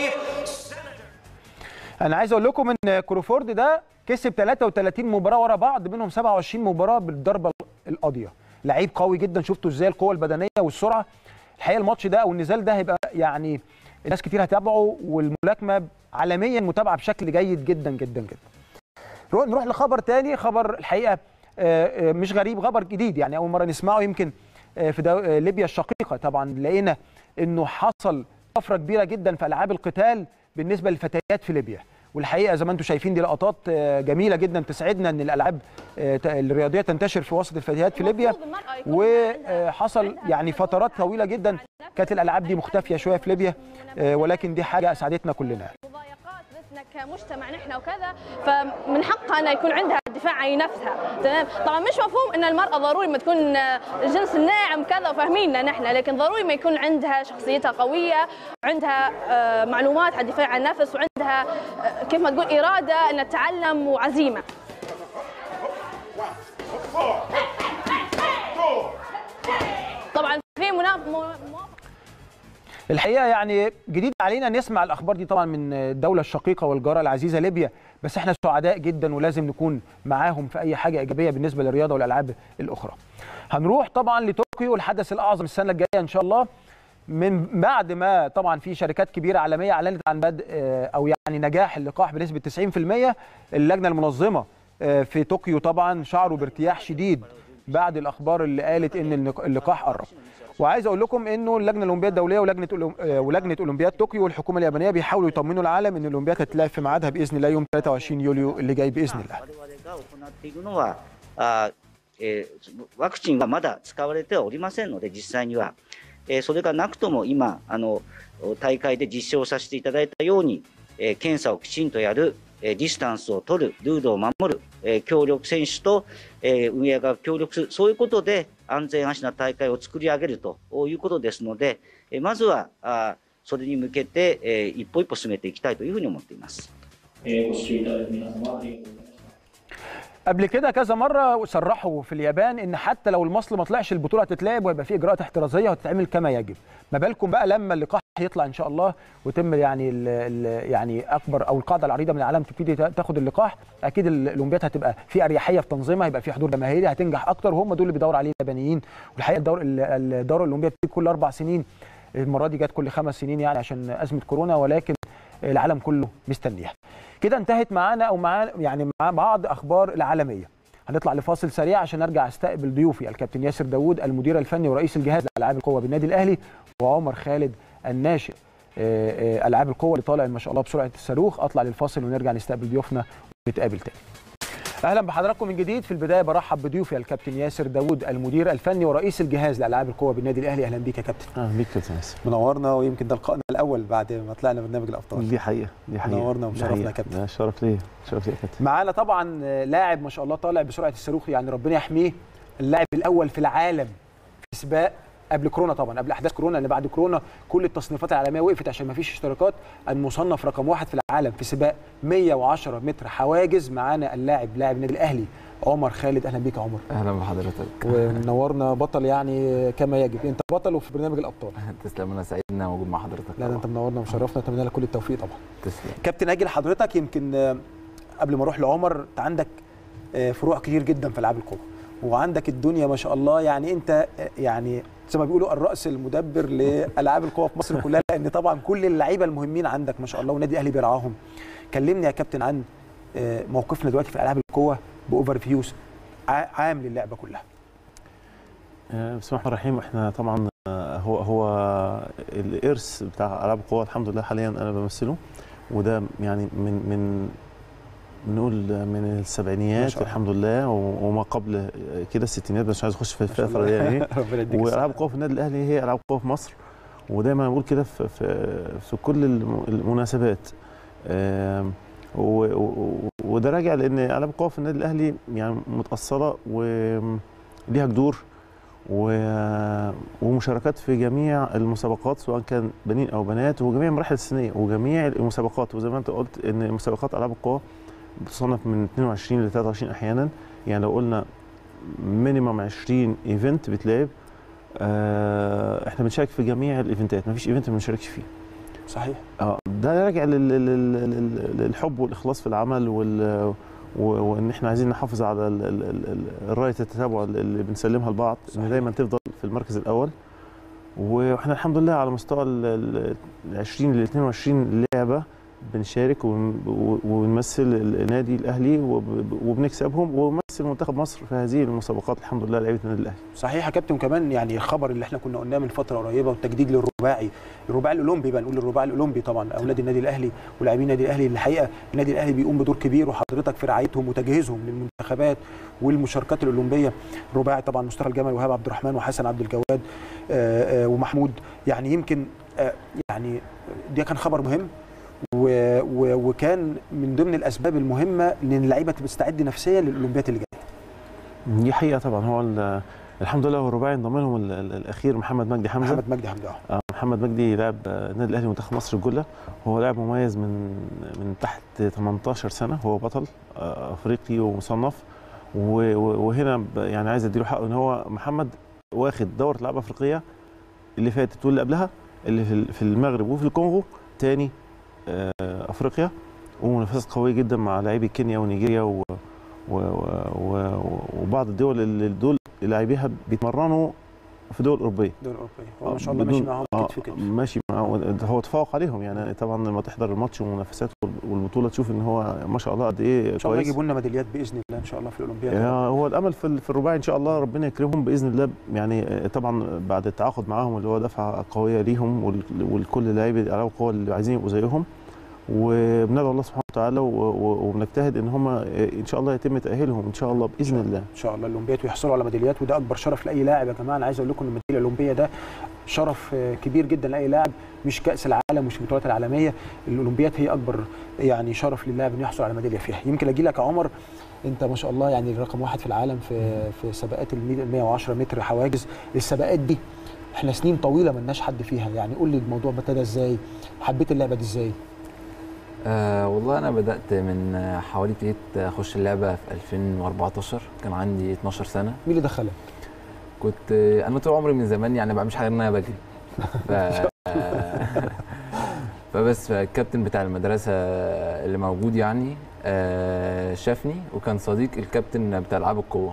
انا عايز اقول لكم ان كروفورد ده كسب 33 مباراه ورا بعض منهم 27 مباراه بالضربه القاضيه لعيب قوي جدا شفتوا ازاي القوه البدنيه والسرعه الحقيقه الماتش ده او النزال ده هيبقى يعني ناس كتير هتابعه والملاكمه عالميا متابعه بشكل جيد جدا جدا جدا نروح نروح لخبر تاني خبر الحقيقه آه، آه، مش غريب خبر جديد يعني اول مره نسمعه يمكن آه، في دو... آه، ليبيا الشقيقه طبعا لقينا انه حصل طفره كبيره جدا في العاب القتال بالنسبه للفتيات في ليبيا والحقيقه زي ما انتم شايفين دي لقطات آه، جميله جدا تسعدنا ان الالعاب آه، ت- الرياضيه تنتشر في وسط الفتيات في ليبيا وحصل يعني فترات طويله جدا كانت الالعاب دي مختفيه شويه في ليبيا آه، ولكن دي حاجه اسعدتنا كلنا كمجتمع نحن وكذا فمن حقها انها يكون عندها دفاع عن نفسها تمام طبعا مش مفهوم ان المراه ضروري ما تكون آه، الجنس الناعم كذا وفاهميننا نحن لكن ضروري ما يكون عندها شخصيتها قويه عندها آه، معلومات عن الدفاع عن النفس وعندها آه، كيف ما تقول اراده انها تتعلم وعزيمه طبعا في مناف... مو- الحقيقه يعني جديد علينا نسمع الاخبار دي طبعا من الدوله الشقيقه والجاره العزيزه ليبيا بس احنا سعداء جدا ولازم نكون معاهم في اي حاجه ايجابيه بالنسبه للرياضه والالعاب الاخرى. هنروح طبعا لطوكيو الحدث الاعظم السنه الجايه ان شاء الله من بعد ما طبعا في شركات كبيره عالميه اعلنت عن بدء آه، او يعني نجاح اللقاح بنسبه 90% اللجنه المنظمه آه، في طوكيو طبعا شعروا بارتياح شديد بعد الاخبار اللي قالت ان النق- اللقاح قرب. وعايز اقول لكم انه اللجنه الاولمبيه الدوليه ولجنه أولم- آه، ولجنه اولمبياد طوكيو والحكومه اليابانيه بيحاولوا يطمنوا العالم ان الاولمبياد هتتلعب في ميعادها باذن الله يوم 23 يوليو اللي جاي باذن الله. が行っているのは、あえーそのワクチンがまだ使われてはおりませんので、実際には。えーそれがなくとも今あの、大会で実証させていただいたように、えー検査をきちんとやる、えーディスタンスを取る、ルールを守る、えー協力選手と、えー運営側が協力する、そういうことで安全安心な大会を作り上げるということですので、えーまずはあそれに向けて、えー一歩一歩進めていきたいというふうに思っています。 えーご視聴いただいた皆様ありがとうございました。 قبل كده كذا مره صرحوا في اليابان ان حتى لو المصل ما طلعش البطوله هتتلعب ويبقى في اجراءات احترازيه وهتتعمل كما يجب ما بالكم بقى لما اللقاح يطلع ان شاء الله ويتم يعني ال ال يعني اكبر او القاعده العريضه من العالم تبتدي تا- تاخد اللقاح اكيد ال- الاولمبياد هتبقى في اريحيه في تنظيمها هيبقى في حضور جماهيري هتنجح اكتر وهم دول اللي بيدور عليه اليابانيين والحقيقه الدور ال- الدوره الاولمبيه بتيجي كل اربع سنين المره دي جت كل خمس سنين يعني عشان ازمه كورونا ولكن العالم كله مستنيها كده انتهت معانا او معانا يعني مع بعض اخبار العالميه هنطلع لفاصل سريع عشان ارجع استقبل ضيوفي الكابتن ياسر داوود المدير الفني ورئيس الجهاز لالعاب القوه بالنادي الاهلي وعمر خالد الناشئ آه، آه، العاب القوه اللي طالع ما شاء الله بسرعه الصاروخ اطلع للفاصل ونرجع نستقبل ضيوفنا ونتقابل تاني اهلا بحضراتكم من جديد في البدايه برحب بضيوفي الكابتن ياسر داوود المدير الفني ورئيس الجهاز لالعاب القوه بالنادي الاهلي اهلا بيك يا كابتن اهلا بيك كابتن ياسر منورنا ويمكن ده لقائنا الاول بعد ما طلعنا برنامج الابطال دي حقيقه دي حقيقه منورنا دي ومشرفنا حقيقة. يا كابتن. ده شرف ليا شرف ليا يا كابتن معانا طبعا لاعب ما شاء الله طالع بسرعه الصاروخ يعني ربنا يحميه اللاعب الاول في العالم في سباق قبل كورونا طبعا قبل احداث كورونا لان بعد كورونا كل التصنيفات العالميه وقفت عشان ما فيش اشتراكات المصنف رقم واحد في العالم في سباق 110 متر حواجز معانا اللاعب لاعب النادي الاهلي عمر خالد اهلا بيك يا عمر اهلا بحضرتك ومنورنا بطل يعني كما يجب انت بطل وفي برنامج الابطال تسلم انا سعيد ان انا موجود مع حضرتك لا ده انت منورنا ومشرفنا اتمنى لك كل التوفيق طبعا تسلم كابتن اجي لحضرتك يمكن آه، قبل ما اروح لعمر انت عندك آه، فروع كتير جدا في العاب القوه وعندك الدنيا ما شاء الله يعني انت آه، يعني زي ما بيقولوا الراس المدبر لالعاب القوه في مصر كلها لان طبعا كل اللعيبه المهمين عندك ما شاء الله والنادي الاهلي بيرعاهم كلمني يا كابتن عن آه، موقفنا دلوقتي في العاب القوه باوفر فيوز عام للعبه كلها آه، بسم الله الرحمن الرحيم احنا طبعا آه، هو هو الارث بتاع العاب القوى الحمد لله حاليا انا بمثله وده يعني من من نقول من ما السبعينيات شاء الله. الحمد لله و- وما قبل كده الستينات بس مش عايز اخش في شاء الفتره الله. دي يعني ربنا يديك والعاب الصحة. القوى في النادي الاهلي هي العاب قوى في مصر ودايما بقول كده في في في كل الم- المناسبات آم، و- و- وده راجع لان العاب القوى في النادي الاهلي يعني متاصله وليها جذور و- ومشاركات في جميع المسابقات سواء كان بنين او بنات وجميع المراحل السنيه وجميع المسابقات وزي ما انت قلت ان مسابقات العاب القوى بتصنف من 22 ل 23 احيانا يعني لو قلنا مينيمم 20 ايفنت بتلعب آه، احنا بنشارك في جميع الايفنتات مفيش ايفنت ما بنشاركش فيه صحيح اه ده راجع لل- لل- لل- للحب والاخلاص في العمل وال و- وان احنا عايزين نحافظ على ال- ال- ال- ال- رايه التتابع اللي بنسلمها لبعض ان دايما تفضل في المركز الاول واحنا الحمد لله على مستوى ال ال 20 ل 22 لعبه بنشارك ون- و- ونمثل النادي الاهلي وب- وبنكسبهم ونمثل بتمثل منتخب مصر في هذه المسابقات الحمد لله لعيبه النادي الاهلي صحيح يا كابتن كمان يعني الخبر اللي احنا كنا قلناه من فتره قريبه والتجديد للرباعي الرباعي الاولمبي بقى نقول الرباعي الاولمبي طبعا اولاد النادي الاهلي ولاعبين النادي الاهلي الحقيقه النادي الاهلي بيقوم بدور كبير وحضرتك في رعايتهم وتجهيزهم للمنتخبات والمشاركات الاولمبيه الرباعي طبعا مصطفى الجمل وهاب عبد الرحمن وحسن عبد الجواد آه، آه، ومحمود يعني يمكن آه، يعني ده كان خبر مهم و و وكان من ضمن الاسباب المهمه ان اللعيبه تستعد نفسيا للاولمبياد اللي جايه دي حقيقه طبعا هو ال- الحمد لله هو الرباعي انضم لهم ال- ال- الاخير محمد مجدي حمزه محمد مجدي حمزه آه. آه، محمد مجدي لاعب آه، النادي الاهلي منتخب مصر الجله هو لاعب مميز من من تحت 18 سنه هو بطل آه، افريقي ومصنف و- و- وهنا ب- يعني عايز اديله حقه ان هو محمد واخد دوره العاب افريقيه اللي فاتت واللي قبلها اللي في ال- في المغرب وفي الكونغو تاني آه، افريقيا ومنافسات قويه جدا مع لاعبي كينيا ونيجيريا و و و وبعض الدول اللي دول لاعبيها بيتمرنوا في دول اوروبيه دول اوروبيه هو ما شاء الله ماشي بدون- معاهم آه، كتف كتف ماشي معاهم هو تفوق عليهم يعني طبعا لما تحضر الماتش والمنافسات والبطوله تشوف ان هو ما شاء الله قد ايه ان شاء الله كويس يجيبوا لنا ميداليات باذن الله ان شاء الله في الاولمبياد يعني هو الامل في ال- في الرباعي ان شاء الله ربنا يكرمهم باذن الله يعني آه، طبعا بعد التعاقد معاهم اللي هو دفعه قويه ليهم وال- والكل لاعبي العاب القوه اللي عايزين يبقوا زيهم وبندعو الله سبحانه وتعالى و- و- وبنجتهد ان هم ان شاء الله يتم تاهيلهم ان شاء الله باذن الله ان شاء الله الاولمبياد ويحصلوا على ميداليات وده اكبر شرف لاي لاعب يا جماعه انا عايز اقول لكم ان الميداليه الاولمبيه ده شرف آه، كبير جدا لاي لاعب مش كاس العالم مش البطولات العالميه الاولمبياد هي اكبر يعني شرف للاعب انه يحصل على ميداليه فيها يمكن اجي لك يا عمر انت ما شاء الله يعني رقم واحد في العالم في في سباقات ال 110 متر حواجز السباقات دي احنا سنين طويله ما لناش حد فيها يعني قول لي الموضوع ابتدى ازاي حبيت اللعبه دي ازاي آه والله انا بدات من آه، حوالي ابتديت اخش اللعبه في 2014 كان عندي 12 سنه مين اللي دخلك كنت آه، انا طول عمري من زمان يعني ما بعملش حاجه غير ان انا بجري ف... فبس الكابتن بتاع المدرسه اللي موجود يعني آه، شافني وكان صديق الكابتن بتاع العاب القوه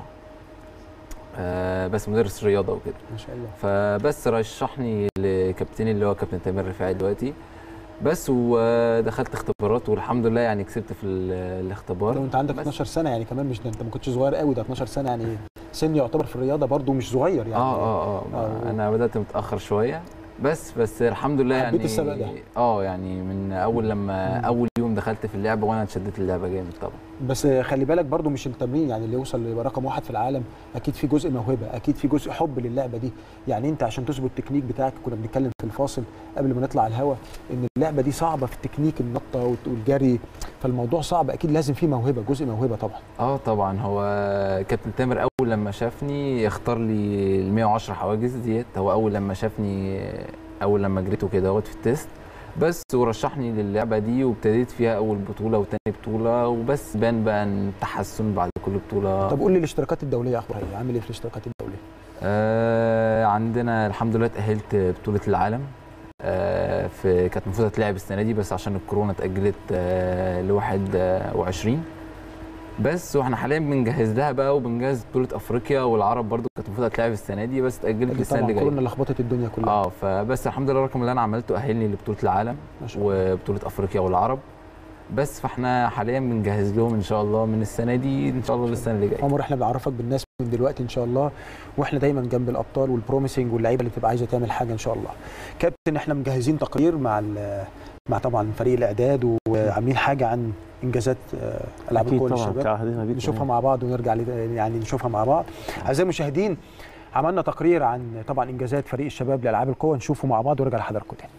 آه، بس مدرس رياضه وكده ما شاء الله فبس رشحني لكابتني اللي هو كابتن تامر رفاعي دلوقتي بس ودخلت اختبارات والحمد لله يعني كسبت في ال- الاختبار لو انت عندك 12 سنه يعني كمان مش ده انت ما كنتش صغير قوي ده 12 سنه يعني سن يعتبر في الرياضه برضو مش صغير يعني اه اه اه آه. انا بدات متاخر شويه بس بس الحمد لله حبيت يعني السباق ده. اه يعني من اول لما اول يوم دخلت في اللعبه وانا اتشدت اللعبه جامد طبعا بس خلي بالك برضو مش التمرين يعني اللي يوصل يبقى رقم واحد في العالم اكيد في جزء موهبه اكيد في جزء حب للعبه دي يعني انت عشان تظبط التكنيك بتاعك كنا بنتكلم في الفاصل قبل ما نطلع الهوا ان اللعبه دي صعبه في التكنيك النطه والت- والجري فالموضوع صعب اكيد لازم فيه موهبه جزء موهبه طبعا اه طبعا هو كابتن تامر اول لما شافني اختار لي ال 110 حواجز ديت هو اول لما شافني اول لما جريت وكده اهوت في التيست بس ورشحني للعبه دي وابتديت فيها اول بطوله وتاني بطوله وبس بان بقى ان التحسن بعد كل بطوله طب قول لي الاشتراكات الدوليه اخبارها ايه عامل ايه في الاشتراكات الدوليه آه عندنا الحمد لله اتأهلت بطولة العالم آه في كانت المفروض هتلعب السنة دي بس عشان الكورونا اتأجلت آه ل 21 بس واحنا حاليا بنجهز لها بقى وبنجهز بطولة افريقيا والعرب برضو كانت المفروض هتلعب السنة دي بس اتأجلت أكيد للسنة طبعا اللي كورونا جاية لخبطت الدنيا كلها اه فبس الحمد لله الرقم اللي انا عملته اهلني لبطولة العالم ما شاء الله. وبطولة افريقيا والعرب بس فاحنا حاليا بنجهز لهم ان شاء الله من السنة دي ان شاء الله للسنة اللي جاية عمر احنا بنعرفك بالناس من دلوقتي ان شاء الله واحنا دايما جنب الابطال والبروميسنج واللعيبه اللي بتبقى عايزه تعمل حاجه ان شاء الله كابتن احنا مجهزين تقرير مع ال- مع طبعا فريق الاعداد وعاملين حاجه عن انجازات آه، العاب أكيد القوى طبعاً، للشباب كعهدنا بيكم نشوفها يعني. مع بعض ونرجع ل- يعني نشوفها مع بعض اعزائي المشاهدين عملنا تقرير عن طبعا انجازات فريق الشباب لالعاب القوى نشوفه مع بعض ونرجع لحضراتكم تاني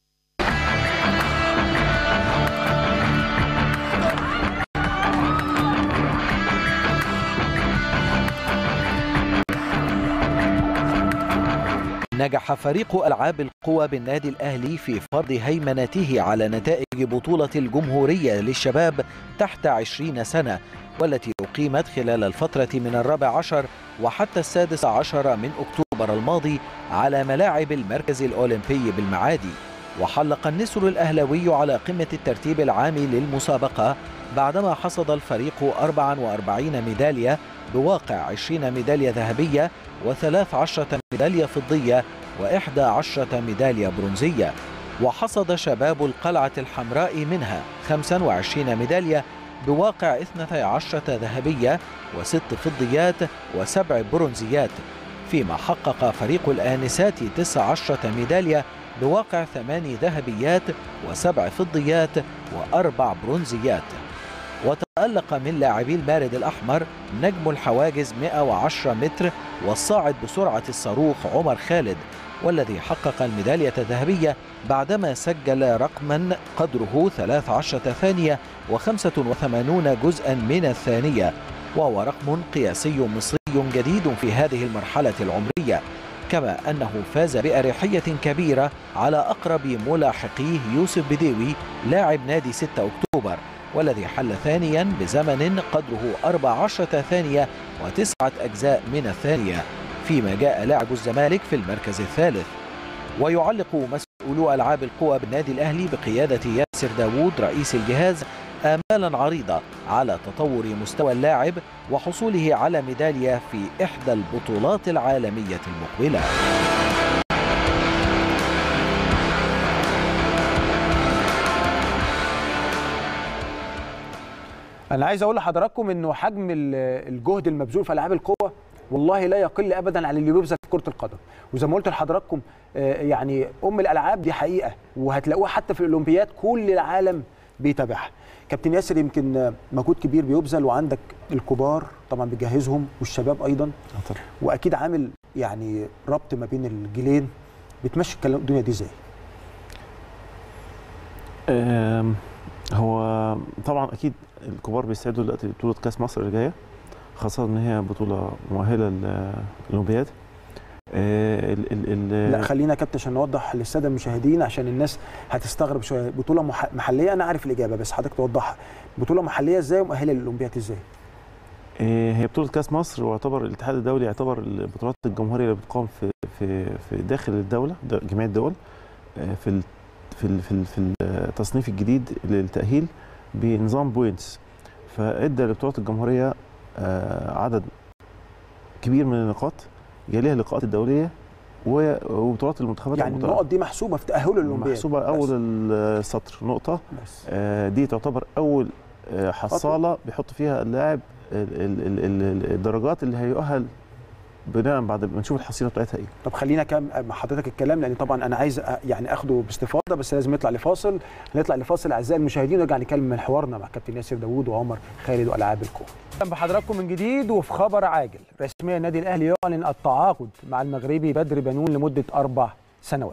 نجح فريق ألعاب القوى بالنادي الأهلي في فرض هيمنته على نتائج بطولة الجمهورية للشباب تحت عشرين سنة والتي أقيمت خلال الفترة من الرابع عشر وحتى السادس عشر من أكتوبر الماضي على ملاعب المركز الأولمبي بالمعادي وحلق النسر الأهلوي على قمة الترتيب العام للمسابقة بعدما حصد الفريق 44 ميدالية بواقع 20 ميدالية ذهبية وثلاث عشرة ميدالية فضية وإحدى عشرة ميدالية برونزية وحصد شباب القلعة الحمراء منها 25 ميدالية بواقع 12 ذهبية وست فضيات وسبع برونزيات فيما حقق فريق الآنسات 19 ميدالية بواقع ثمان ذهبيات وسبع فضيات وأربع برونزيات وتألق من لاعبي المارد الأحمر نجم الحواجز 110 متر والصاعد بسرعة الصاروخ عمر خالد والذي حقق الميدالية الذهبية بعدما سجل رقما قدره 13 ثانية و85 جزءا من الثانية وهو رقم قياسي مصري جديد في هذه المرحلة العمرية كما أنه فاز بأريحية كبيرة على أقرب ملاحقيه يوسف بديوي لاعب نادي 6 أكتوبر والذي حل ثانيا بزمن قدره 14 ثانية وتسعة أجزاء من الثانية فيما جاء لاعب الزمالك في المركز الثالث ويعلق مسؤولو ألعاب القوى بالنادي الأهلي بقيادة ياسر داوود رئيس الجهاز آمالا عريضة على تطور مستوى اللاعب وحصوله على ميدالية في إحدى البطولات العالمية المقبلة انا عايز اقول لحضراتكم انه حجم ال- الجهد المبذول في العاب القوه والله لا يقل ابدا عن اللي بيبذل في كره القدم وزي ما قلت لحضراتكم آه، يعني ام الالعاب دي حقيقه وهتلاقوها حتى في الاولمبياد كل العالم بيتابعها كابتن ياسر يمكن آه، مجهود كبير بيبذل وعندك الكبار طبعا بتجهزهم والشباب ايضا واكيد عامل يعني ربط ما بين الجيلين بتمشي الكلام- الدنيا دي ازاي آم، هو طبعا اكيد الكبار بيستعدوا دلوقتي لبطوله كاس مصر اللي جايه خاصه ان هي بطوله مؤهله للاولمبياد آه، ال- ال- ال- لا خلينا يا كابتن عشان نوضح للساده المشاهدين عشان الناس هتستغرب شويه بطوله مح- محليه انا عارف الاجابه بس حضرتك توضحها بطوله محليه ازاي ومؤهله للاولمبياد ازاي آه، هي بطوله كاس مصر واعتبر الاتحاد الدولي يعتبر البطولات الجمهوريه اللي بتقام في في في داخل الدوله د- جميع الدول آه، في ال- في ال- في ال- في التصنيف الجديد للتاهيل بنظام بوينتس فادى لبطولات الجمهوريه آه، عدد كبير من النقاط يليها اللقاءات الدوليه و- وبطولات المنتخبات يعني المطلقة. النقط دي محسوبه في تاهل الاولمبياد محسوبه اول السطر نقطه آه، دي تعتبر اول آه، حصاله بيحط فيها اللاعب ال- ال- ال- ال- الدرجات اللي هيؤهل بناء بعد ما نشوف الحصيله بتاعتها ايه طب خلينا كام مع حضرتك الكلام لان طبعا انا عايز أ- يعني اخده باستفاضه بس لازم نطلع لفاصل نطلع لفاصل اعزائي المشاهدين ونرجع نكمل من حوارنا مع كابتن ياسر داوود وعمر خالد والعاب القوه اهلا بحضراتكم من جديد وفي خبر عاجل رسميا النادي الاهلي يعلن التعاقد مع المغربي بدر بنون لمده اربع سنوات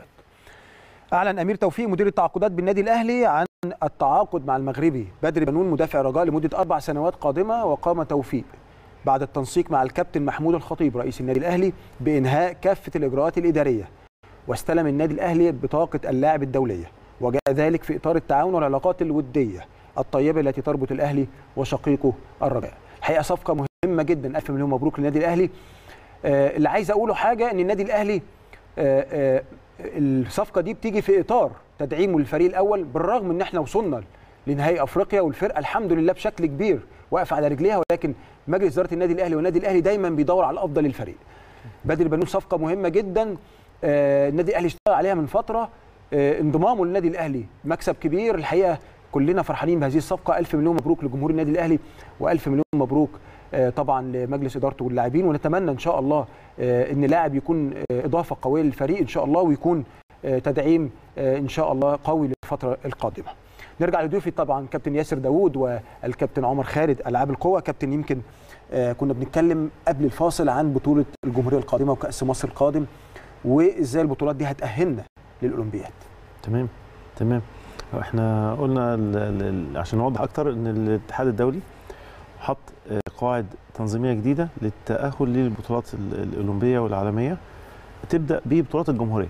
اعلن امير توفيق مدير التعاقدات بالنادي الاهلي عن التعاقد مع المغربي بدر بنون مدافع رجاء لمده اربع سنوات قادمه وقام توفيق بعد التنسيق مع الكابتن محمود الخطيب رئيس النادي الاهلي بانهاء كافه الاجراءات الاداريه واستلم النادي الاهلي بطاقه اللاعب الدوليه وجاء ذلك في اطار التعاون والعلاقات الوديه الطيبه التي تربط الاهلي وشقيقه الرجاء الحقيقه صفقه مهمه جدا الف مليون مبروك للنادي الاهلي آه اللي عايز اقوله حاجه ان النادي الاهلي آه آه الصفقه دي بتيجي في اطار تدعيمه للفريق الاول بالرغم ان احنا وصلنا لنهائي افريقيا والفرقه الحمد لله بشكل كبير واقفه على رجليها ولكن مجلس اداره النادي الاهلي والنادي الاهلي دايما بيدور على الافضل للفريق بدر بنون صفقه مهمه جدا آه النادي الاهلي اشتغل عليها من فتره آه انضمامه للنادي الاهلي مكسب كبير الحقيقه كلنا فرحانين بهذه الصفقه الف مليون مبروك لجمهور النادي الاهلي والف مليون مبروك آه طبعا لمجلس ادارته واللاعبين ونتمنى ان شاء الله آه ان لاعب يكون آه اضافه قويه للفريق ان شاء الله ويكون آه تدعيم آه ان شاء الله قوي للفتره القادمه نرجع لضيوفي طبعا كابتن ياسر داوود والكابتن عمر خالد العاب القوه كابتن يمكن آه كنا بنتكلم قبل الفاصل عن بطوله الجمهوريه القادمه وكاس مصر القادم وازاي البطولات دي هتاهلنا للاولمبياد تمام تمام احنا قلنا ال ال عشان نوضح اكتر ان الاتحاد الدولي حط آه، قواعد تنظيميه جديده للتاهل للبطولات ال- الاولمبيه والعالميه تبدا ببطولات الجمهوريه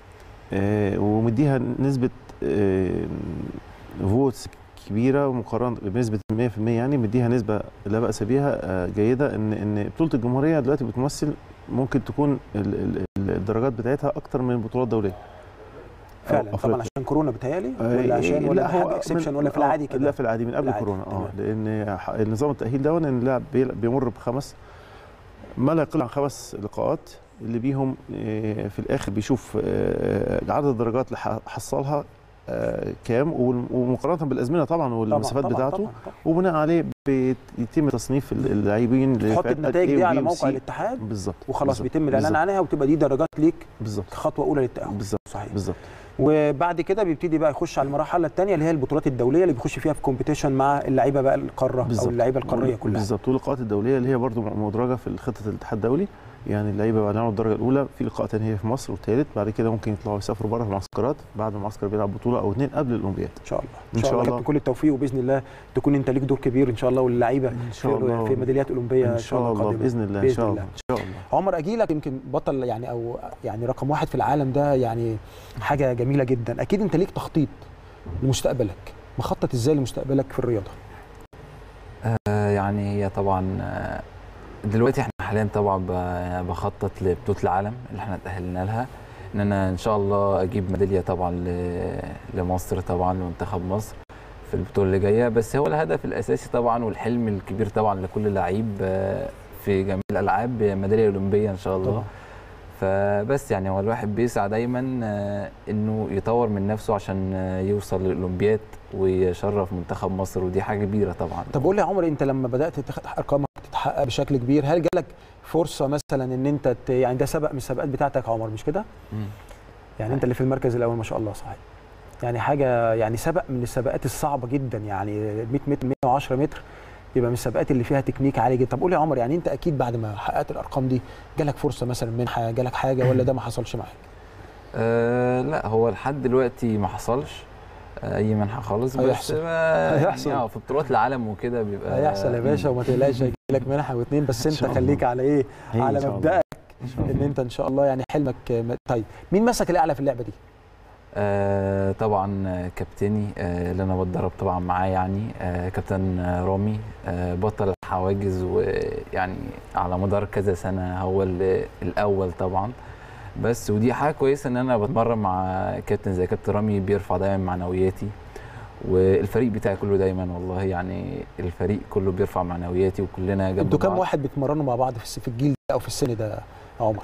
آه، ومديها نسبه فوتس كبيره مقارنه بنسبه 100% يعني مديها نسبه لا باس بها آه، جيده ان ان بطوله الجمهوريه دلوقتي بتمثل ممكن تكون ال- ال- الدرجات بتاعتها اكتر من بطولات دوليه فعلا أو طبعا أفريقيا. عشان كورونا بتهيألي آه، ولا عشان لا، ولا هو بحد اكسبشن من- ولا في آه، العادي كده لا في العادي من قبل العادي، كورونا اه تمام. لان ح- نظام التاهيل ده ان اللاعب بي- بيمر بخمس ما لا يقل عن خمس لقاءات اللي بيهم آه، في الاخر بيشوف آه، عدد الدرجات اللي ح- حصلها آه، كام وال- ومقارنه بالازمنه طبعا والمسافات طبعاً، بتاعته طبعاً، طبعاً. وبناء عليه بيتم تصنيف ال- اللاعبين تحط لفئات النتائج A دي و B على و موقع C. الاتحاد بالظبط وخلاص بالظبط، بيتم الاعلان بالظبط. عنها وتبقى دي درجات ليك بالظبط خطوه اولى للتاهل بالظبط صحيح بالظبط وبعد كده بيبتدي بقى يخش على المرحله الثانيه اللي هي البطولات الدوليه اللي بيخش فيها في كومبيتيشن مع اللعيبه بقى القاره او بالظبط. اللعيبه القاريه كلها بالظبط واللقاءات الدوليه اللي هي برضو مدرجه في خطه الاتحاد الدولي يعني اللعيبه بعد ما يلعبوا الدرجه الاولى في لقاء تاني هي في مصر والثالث بعد كده ممكن يطلعوا يسافروا بره في معسكرات بعد المعسكر بيلعب بطوله او اثنين قبل الاولمبياد ان شاء الله ان شاء الله كابتن كل التوفيق وباذن الله تكون انت ليك دور كبير ان شاء الله واللعيبه ان شاء في, الله في ميداليات اولمبيه ان شاء الله قادمة. باذن الله ان شاء الله ان شاء الله عمر اجي لك يمكن بطل يعني او يعني رقم واحد في العالم ده يعني حاجه جميله جدا اكيد انت ليك تخطيط لمستقبلك مخطط ازاي لمستقبلك في الرياضه آه، يعني هي طبعا آه، دلوقتي احنا حاليا طبعا ب- بخطط لبطوله العالم اللي احنا تاهلنا لها ان انا ان شاء الله اجيب ميداليه طبعا ل- لمصر طبعا لمنتخب مصر في البطوله اللي جايه بس هو الهدف الاساسي طبعا والحلم الكبير طبعا لكل لعيب آه، في جميع الالعاب ميداليه اولمبيه ان شاء الله طبعاً. فبس يعني هو الواحد بيسعى دايما آه، انه يطور من نفسه عشان آه، يوصل للاولمبياد ويشرف منتخب مصر ودي حاجه كبيره طبعا طب قول لي يا عمر انت لما بدات تاخد ارقامك تتحقق بشكل كبير هل جالك فرصه مثلا ان انت ت... يعني ده سبق من السباقات بتاعتك يا عمر مش كده؟ مم. يعني انت اللي في المركز الاول ما شاء الله صحيح يعني حاجه يعني سبق من السباقات الصعبه جدا يعني 100 متر 110 متر يبقى من السباقات اللي فيها تكنيك عالي جدا طب قول لي يا عمر يعني انت اكيد بعد ما حققت الارقام دي جالك فرصه مثلا منحه جالك حاجه ولا ده ما حصلش معاك؟ أه لا هو لحد دلوقتي ما حصلش آه، اي منحه خالص بس هيحصل. ما- هيحصل. يعني اه في بطولات العالم وكده بيبقى هيحصل يا باشا وما تقلقش هيجي لك منحه واثنين بس انت شاء خليك الله. على ايه؟ هي إن على شاء الله. مبدأك إن شاء الله. ان انت ان شاء الله يعني حلمك م- طيب مين مسك الاعلى في اللعبه دي؟ آه طبعا آه، كابتني آه اللي انا بتدرب طبعا معاه يعني آه كابتن آه، رامي آه بطل الحواجز ويعني على مدار كذا سنه هو ال- الاول طبعا بس ودي حاجه كويسه ان انا بتمرن مع كابتن زي كابتن رامي بيرفع دايما معنوياتي والفريق بتاعي كله دايما والله يعني الفريق كله بيرفع معنوياتي وكلنا جنب انتوا كام بعض. واحد بتمرنوا مع بعض في الس- في الجيل ده او في السن ده يا عمر؟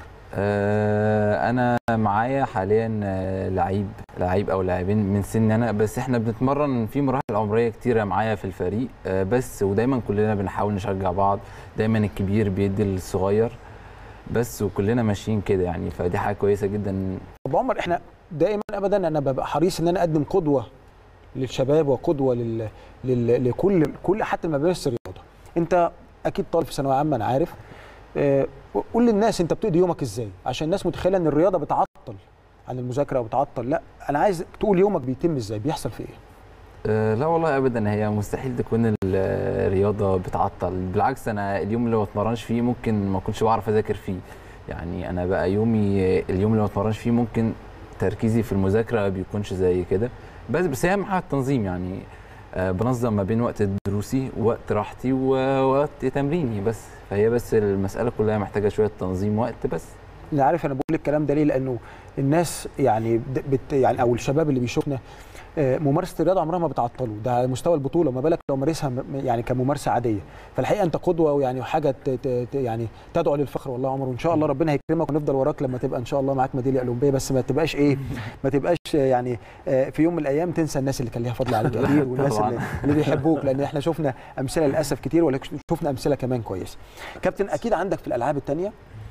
آه، انا معايا حاليا آه، لعيب لعيب او لاعبين من سني انا بس احنا بنتمرن في مراحل عمريه كتيره معايا في الفريق آه، بس ودايما كلنا بنحاول نشجع بعض دايما الكبير بيدي الصغير بس وكلنا ماشيين كده يعني فدي حاجه كويسه جدا طب عمر احنا دائما ابدا انا ببقى حريص ان انا اقدم قدوه للشباب وقدوه لل... لل... لكل كل حتى ما بيمارس الرياضه انت اكيد طالب في ثانويه عامه انا عارف آه، قول للناس انت بتقضي يومك ازاي عشان الناس متخيله ان الرياضه بتعطل عن المذاكره وبتعطل لا انا عايز تقول يومك بيتم ازاي بيحصل في ايه آه، لا والله ابدا هي مستحيل تكون الرياضه بتعطل بالعكس انا اليوم اللي ما اتمرنش فيه ممكن ما اكونش بعرف اذاكر فيه يعني انا بقى يومي اليوم اللي ما اتمرنش فيه ممكن تركيزي في المذاكره ما بيكونش زي كده بس بس هي اهم حاجه التنظيم يعني آه، بنظم ما بين وقت دروسي ووقت راحتي ووقت تمريني بس فهي بس المساله كلها محتاجه شويه تنظيم وقت بس انا عارف انا بقول الكلام ده ليه لانه الناس يعني بت بت- يعني او الشباب اللي بيشوفنا آه، ممارسه الرياضه عمرها ما بتعطله ده على مستوى البطوله ما بالك لو مارسها م- يعني كممارسه عاديه فالحقيقه انت قدوه ويعني حاجه ت- ت- ت- يعني تدعو للفخر والله يا عمر وان شاء الله ربنا هيكرمك ونفضل وراك لما تبقى ان شاء الله معاك ميداليه اولمبيه بس ما تبقاش ايه ما تبقاش يعني آه، في يوم من الايام تنسى الناس اللي كان ليها فضل عليك كتير والناس طبعاً. اللي, اللي بيحبوك لان احنا شفنا امثله للاسف كتير ولكن شفنا امثله كمان كويسه كابتن اكيد عندك في الالعاب الثانيه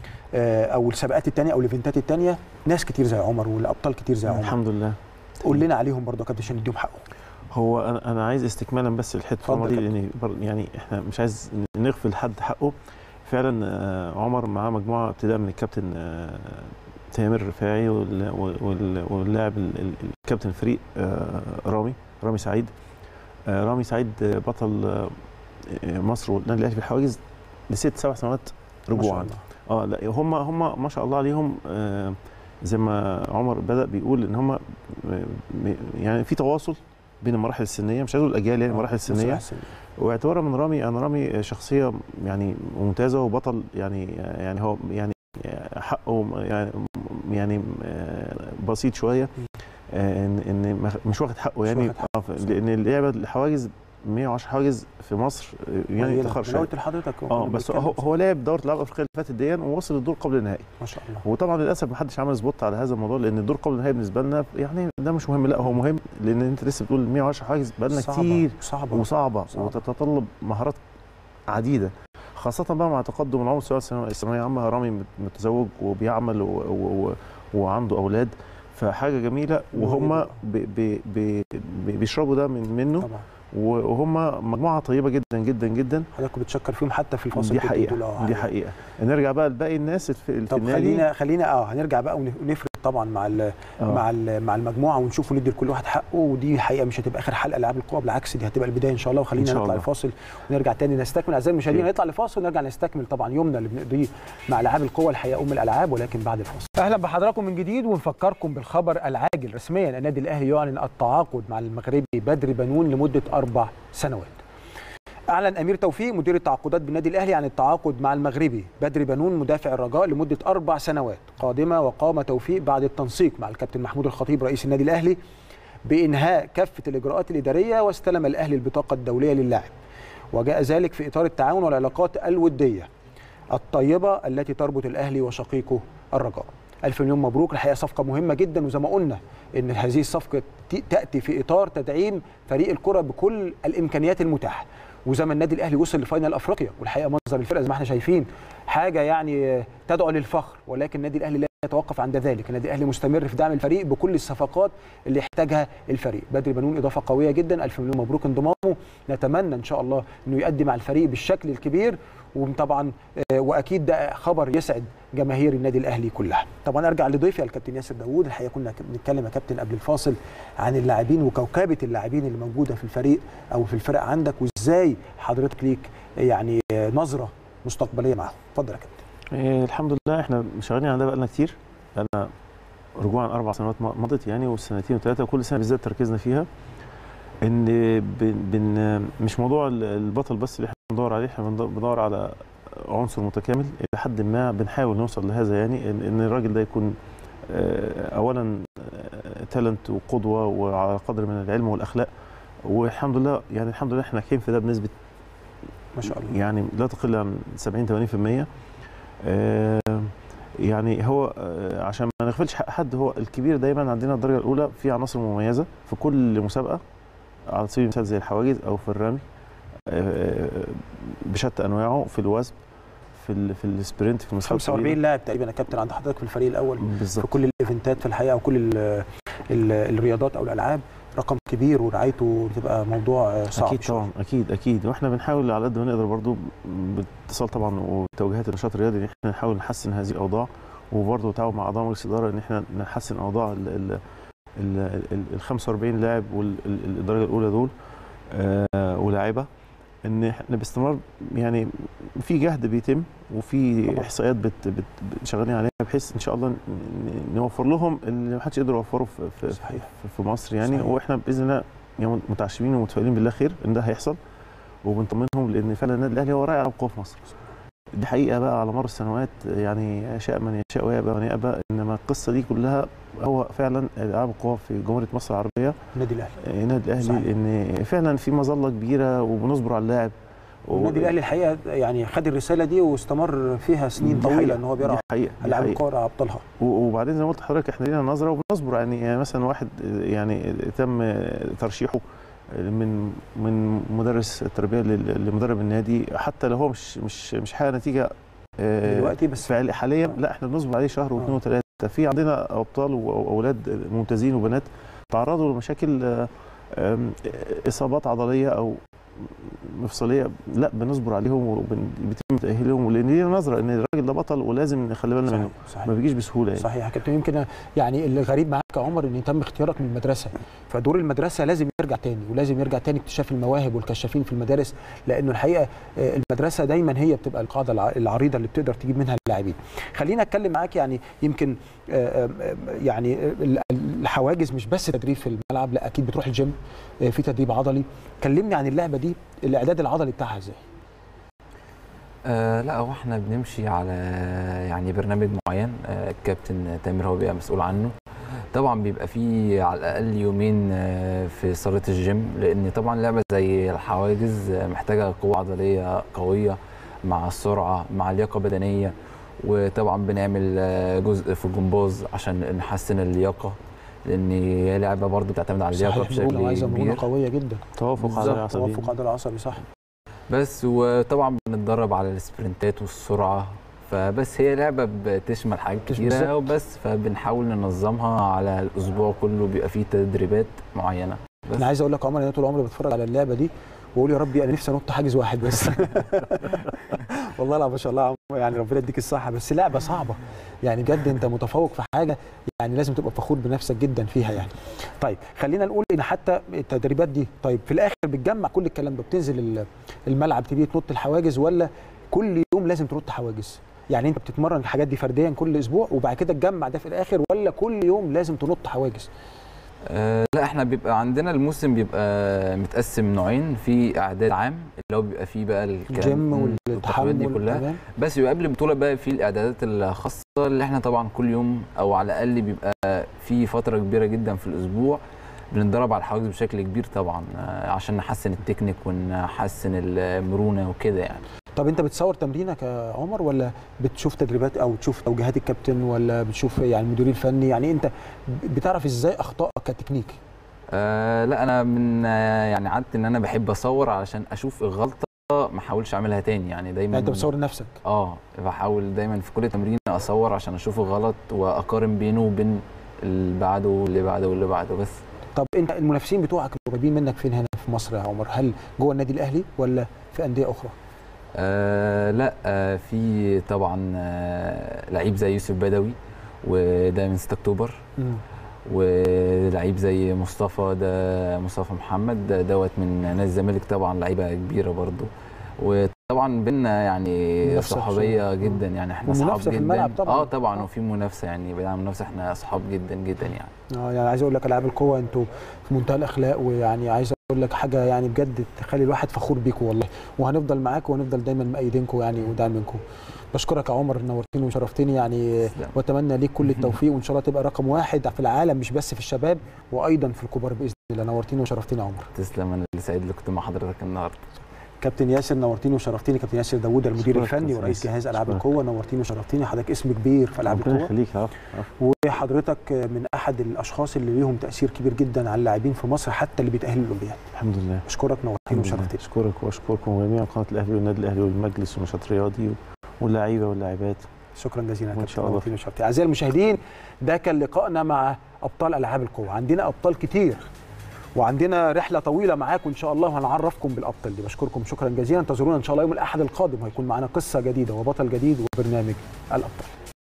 او السباقات الثانيه او الايفنتات الثانيه ناس كتير زي عمر والابطال كتير زي عمر الحمد لله قول لنا عليهم برضه يا كابتن عشان نديهم حقهم هو انا انا عايز استكمالا بس الحته اتفضل عمر دي يا لان بر- يعني احنا مش عايز نغفل حد حقه فعلا آه، عمر معاه مجموعه ابتداء من الكابتن آه، تامر الرفاعي وال- وال- واللاعب ال- ال- الكابتن الفريق آه، رامي رامي سعيد آه، رامي سعيد آه، بطل آه، آه، مصر والنادي الاهلي في الحواجز لست سبع سنوات ما شاء رجوعا الله. اه لا هم هم ما شاء الله عليهم آه، زي ما عمر بدا بيقول ان هم م- م- يعني في تواصل بين المراحل السنيه مش عايز اقول الاجيال يعني المراحل السنيه مصلحة السنية. واعتبارا من رامي انا رامي شخصيه يعني ممتازه وبطل يعني يعني هو يعني حقه يعني يعني بسيط شويه ان ان مش واخد حقه مش يعني واخد حقه، آه، ف- لان اللعبه الحواجز 110 حواجز في مصر يعني قليلة. اتاخر أنا شويه قلت لحضرتك اه كنا بس بنتكلم هو في- هو لعب دوره الالعاب الافريقيه اللي فاتت دي ووصل الدور قبل النهائي ما شاء الله وطبعا للاسف ما حدش عمل سبوت على هذا الموضوع لان الدور قبل النهائي بالنسبه لنا يعني ده مش مهم لا هو مهم لان انت لسه بتقول 110 حاجز بقى لنا صعبة، كتير صعبة. وصعبه صعبة. وتتطلب مهارات عديده خاصة بقى مع تقدم العمر سواء الثانوية الثانوية عامة رامي مت- متزوج وبيعمل و... و... و... وعنده أولاد فحاجة جميلة وهم ب... ب... ب... ب... بيشربوا ده من منه طبعا وهم مجموعة طيبة جدا جدا جدا حضرتك بتشكر فيهم حتى في الفاصل دي كنت حقيقة بتقول آه دي حقيقة نرجع بقى لباقي الناس في, في طب النادي خلينا خلينا اه هنرجع بقى ون- ونفرد طبعا مع ال آه. مع ال مع المجموعه ونشوف وندي لكل واحد حقه ودي حقيقه مش هتبقى اخر حلقه العاب القوى بالعكس دي هتبقى البدايه ان شاء الله إن وخلينا شاء نطلع الله. لفاصل ونرجع تاني نستكمل اعزائي المشاهدين نطلع لفاصل ونرجع نستكمل طبعا يومنا اللي بنقضيه مع العاب القوى الحقيقه ام الالعاب ولكن بعد الفاصل اهلا بحضراتكم من جديد ونفكركم بالخبر العاجل رسميا النادي الاهلي يعلن التعاقد مع المغربي بدر بنون لمده اربع سنوات أعلن أمير توفيق مدير التعاقدات بالنادي الأهلي عن التعاقد مع المغربي بدر بنون مدافع الرجاء لمدة أربع سنوات قادمة وقام توفيق بعد التنسيق مع الكابتن محمود الخطيب رئيس النادي الأهلي بإنهاء كافة الإجراءات الإدارية واستلم الأهلي البطاقة الدولية للاعب وجاء ذلك في إطار التعاون والعلاقات الودية الطيبة التي تربط الأهلي وشقيقه الرجاء ألف مليون مبروك الحقيقة صفقة مهمة جدا وزي ما قلنا إن هذه الصفقة ت- تأتي في إطار تدعيم فريق الكرة بكل الإمكانيات المتاحة وزي ما النادي الأهلي وصل لفاينل أفريقيا والحقيقة منظر الفرقة زي ما احنا شايفين حاجة يعني تدعو للفخر ولكن النادي الأهلي لا يتوقف عند ذلك النادي الأهلي مستمر في دعم الفريق بكل الصفقات اللي يحتاجها الفريق بدري بنون إضافة قوية جدا ألف مليون مبروك انضمامه نتمنى إن شاء الله إنه يؤدي مع الفريق بالشكل الكبير وطبعا آه، واكيد ده خبر يسعد جماهير النادي الاهلي كلها طبعا ارجع لضيفي الكابتن ياسر داوود الحقيقه كنا بنتكلم يا كابتن قبل الفاصل عن اللاعبين وكوكبه اللاعبين اللي موجوده في الفريق او في الفرق عندك وازاي حضرتك ليك يعني آه، نظره مستقبليه معاهم اتفضل يا كابتن إيه الحمد لله احنا شغالين على ده بقالنا كتير بقالنا رجوعا اربع سنوات م- مضت يعني والسنتين وثلاثه وكل سنه بالذات تركيزنا فيها ان بن بن مش موضوع ال- البطل بس اللي احنا بندور عليه احنا بندور- بندور على عنصر متكامل الى حد ما بنحاول نوصل لهذا يعني ان إن الراجل ده يكون آه، اولا تالنت وقدوه وعلى قدر من العلم والاخلاق والحمد لله يعني الحمد لله احنا ناجحين في ده بنسبه ما شاء الله يعني لا تقل عن 70 80% آه، يعني هو آه، عشان ما نغفلش حق حد هو الكبير دايما عندنا الدرجه الاولى في عناصر مميزه في كل مسابقه على سبيل المثال زي الحواجز او في الرمي آه، بشتى انواعه في الوزن في ال في السبرنت في المسافات 45 لاعب تقريبا يا كابتن عند حضرتك في الفريق الاول بالظبط في كل الايفنتات في الحقيقه وكل ال ال الرياضات او الالعاب رقم كبير ورعايته بتبقى موضوع آه، صعب اكيد شوية. طبعا اكيد اكيد واحنا بنحاول على قد ما نقدر برضو باتصال طبعا وتوجيهات النشاط الرياضي ان احنا نحاول نحسن هذه الاوضاع وبرضه تعاون مع اعضاء مجلس الاداره ان احنا نحسن اوضاع ال ال ال ال- ال 45 لاعب والدرجه الاولى دول آه ولاعيبه ان احنا باستمرار يعني في جهد بيتم وفي احصائيات بت بت بت- شغالين عليها بحيث ان شاء الله ن- ن- نوفر لهم اللي ما حدش يقدر يوفره في في, في, في مصر يعني صحيح. واحنا باذن الله يعني متعشمين ومتفائلين بالله خير ان ده هيحصل وبنطمنهم لان فعلا النادي الاهلي هو راعي على القوه في مصر دي حقيقه بقى على مر السنوات يعني يشاء من يشاء ويأبى من يأبى انما القصه دي كلها هو فعلا العاب القوى في جمهوريه مصر العربيه النادي الاهلي النادي الاهلي صحيح. ان فعلا في مظله كبيره وبنصبر على اللاعب والنادي الاهلي الحقيقه يعني خد الرساله دي واستمر فيها سنين دي طويله حقيقة. ان هو دي بيرعى حقيقة. دي العاب حقيقة. الكوره ابطالها و- وبعدين زي ما قلت لحضرتك احنا لينا نظره وبنصبر يعني, يعني مثلا واحد يعني تم ترشيحه من من مدرس التربيه لل- لمدرب النادي حتى لو هو مش مش مش حاجه نتيجه آه، دلوقتي بس فعلي حاليا لا احنا بنصبر عليه شهر واثنين وثلاثه في عندنا ابطال واولاد ممتازين وبنات تعرضوا لمشاكل آه، آم، اصابات عضليه او مفصليه لا بنصبر عليهم وبيتم تاهيلهم لان لينا نظره ان الراجل ده بطل ولازم نخلي بالنا منه صحيح. ما بيجيش بسهوله يعني. صحيح يا كابتن يمكن يعني الغريب معاك يا عمر ان تم اختيارك من المدرسه فدور المدرسه لازم يرجع تاني ولازم يرجع تاني اكتشاف المواهب والكشافين في المدارس لانه الحقيقه آه، المدرسه دايما هي بتبقى القاعده الع- العريضه اللي بتقدر تجيب منها اللاعبين خلينا اتكلم معاك يعني يمكن آه، آه، يعني ال- الحواجز مش بس تدريب في الملعب لا اكيد بتروح الجيم آه، في تدريب عضلي كلمني عن اللعبه دي الاعداد العضلي بتاعها ازاي آه لا هو احنا بنمشي على يعني برنامج معين آه الكابتن تامر هو بيبقى مسؤول عنه طبعا بيبقى فيه على الاقل يومين آه، في صاله الجيم لان طبعا لعبه زي الحواجز آه، محتاجه قوه عضليه قويه مع السرعه مع لياقه بدنيه وطبعا بنعمل آه، جزء في الجمباز عشان نحسن اللياقه لان هي لعبه برضه بتعتمد على اللياقه صحيح بشكل مرونة عايزه مرونه كبير قويه جدا توافق بالظبط. عضلي عصبي توافق عضلي عصبي صح بس وطبعا بنتدرب على السبرنتات والسرعه فبس هي لعبه بتشمل حاجات كتيره بالظبط. وبس فبنحاول ننظمها على الاسبوع كله بيبقى فيه تدريبات معينه بس انا عايز اقول لك يا عمر انا طول عمري بتفرج على اللعبه دي واقول يا ربي انا نفسي انط حاجز واحد بس والله لا ما شاء الله يا عمر يعني ربنا يديك الصحه بس لعبه صعبه يعني بجد انت متفوق في حاجه يعني لازم تبقى فخور بنفسك جدا فيها يعني طيب خلينا نقول ان حتى التدريبات دي طيب في الاخر بتجمع كل الكلام ده بتنزل ال- الملعب تبتدي تنط الحواجز ولا كل يوم لازم تنط حواجز يعني انت بتتمرن الحاجات دي فرديا كل اسبوع وبعد كده تجمع ده في الاخر ولا كل يوم لازم تنط حواجز آه لا احنا بيبقى عندنا الموسم بيبقى متقسم نوعين في اعداد عام اللي هو بيبقى فيه بقى الكلام الجيم والتقويات دي والتحمل كلها تمام. بس يبقى قبل البطوله بقى في الاعدادات الخاصه اللي احنا طبعا كل يوم او على الاقل بيبقى في فتره كبيره جدا في الاسبوع بنتدرب على الحواجز بشكل كبير طبعا آه، عشان نحسن التكنيك ونحسن المرونه وكده يعني طب انت بتصور تمرينك يا عمر ولا بتشوف تدريبات او تشوف توجيهات الكابتن ولا بتشوف يعني المدير الفني يعني انت بتعرف ازاي اخطائك كتكنيك آه لا انا من آه يعني عادتي ان انا بحب اصور علشان اشوف الغلطه ما احاولش اعملها تاني يعني دايما يعني انت بتصور لنفسك اه بحاول دايما في كل تمرين اصور عشان اشوف الغلط واقارن بينه وبين اللي بعده واللي بعده واللي بعده بس طب انت المنافسين بتوعك قريبين منك فين هنا في مصر يا عمر هل جوه النادي الاهلي ولا في انديه اخرى آه لا آه في طبعا آه لعيب زي يوسف بدوي وده من 6 اكتوبر مم. ولعيب زي مصطفى ده مصطفى محمد ده دوت من نادي الزمالك طبعا لعيبه كبيره برضو وطبعا بينا يعني منافسة صحوبيه جدا يعني احنا اصحاب ومنافسة في جدا الملعب طبعاً. اه طبعا وفي منافسه يعني بعيد عن المنافسه احنا اصحاب جدا جدا يعني اه يعني عايز اقول لك العاب القوه انتوا في منتهى الاخلاق ويعني عايز اقول لك حاجه يعني بجد تخلي الواحد فخور بيكم والله وهنفضل معاكم وهنفضل دايما مأيدينكم يعني وداعمينكم بشكرك يا عمر نورتني وشرفتني يعني واتمنى ليك كل التوفيق وان شاء الله تبقى رقم واحد في العالم مش بس في الشباب وايضا في الكبار باذن الله نورتني وشرفتني يا عمر تسلم انا اللي سعيد اللي كنت مع حضرتك النهارده كابتن ياسر نورتني وشرفتني كابتن ياسر داوود المدير أشكرك الفني كابتن ورئيس ياسر. جهاز العاب أشكرك. القوه نورتني وشرفتني حضرتك اسم كبير في العاب ربنا القوه يخليك عفو عفو وحضرتك من احد الاشخاص اللي ليهم تاثير كبير جدا على اللاعبين في مصر حتى اللي بيتاهلوا الاولمبياد الحمد لله اشكرك نورتني الحمد لله. وشرفتني اشكرك واشكركم جميعا قناه الاهلي والنادي الاهلي والمجلس والنشاط الرياضي واللعيبه واللاعبات شكرا جزيلا يا وإن كابتن شاء الله. نورتني وشرفتني اعزائي المشاهدين ده كان لقائنا مع ابطال العاب القوه عندنا ابطال كتير وعندنا رحله طويله معاكم ان شاء الله وهنعرفكم بالابطال دي بشكركم شكرا جزيلا انتظرونا ان شاء الله يوم الاحد القادم هيكون معانا قصه جديده وبطل جديد وبرنامج الابطال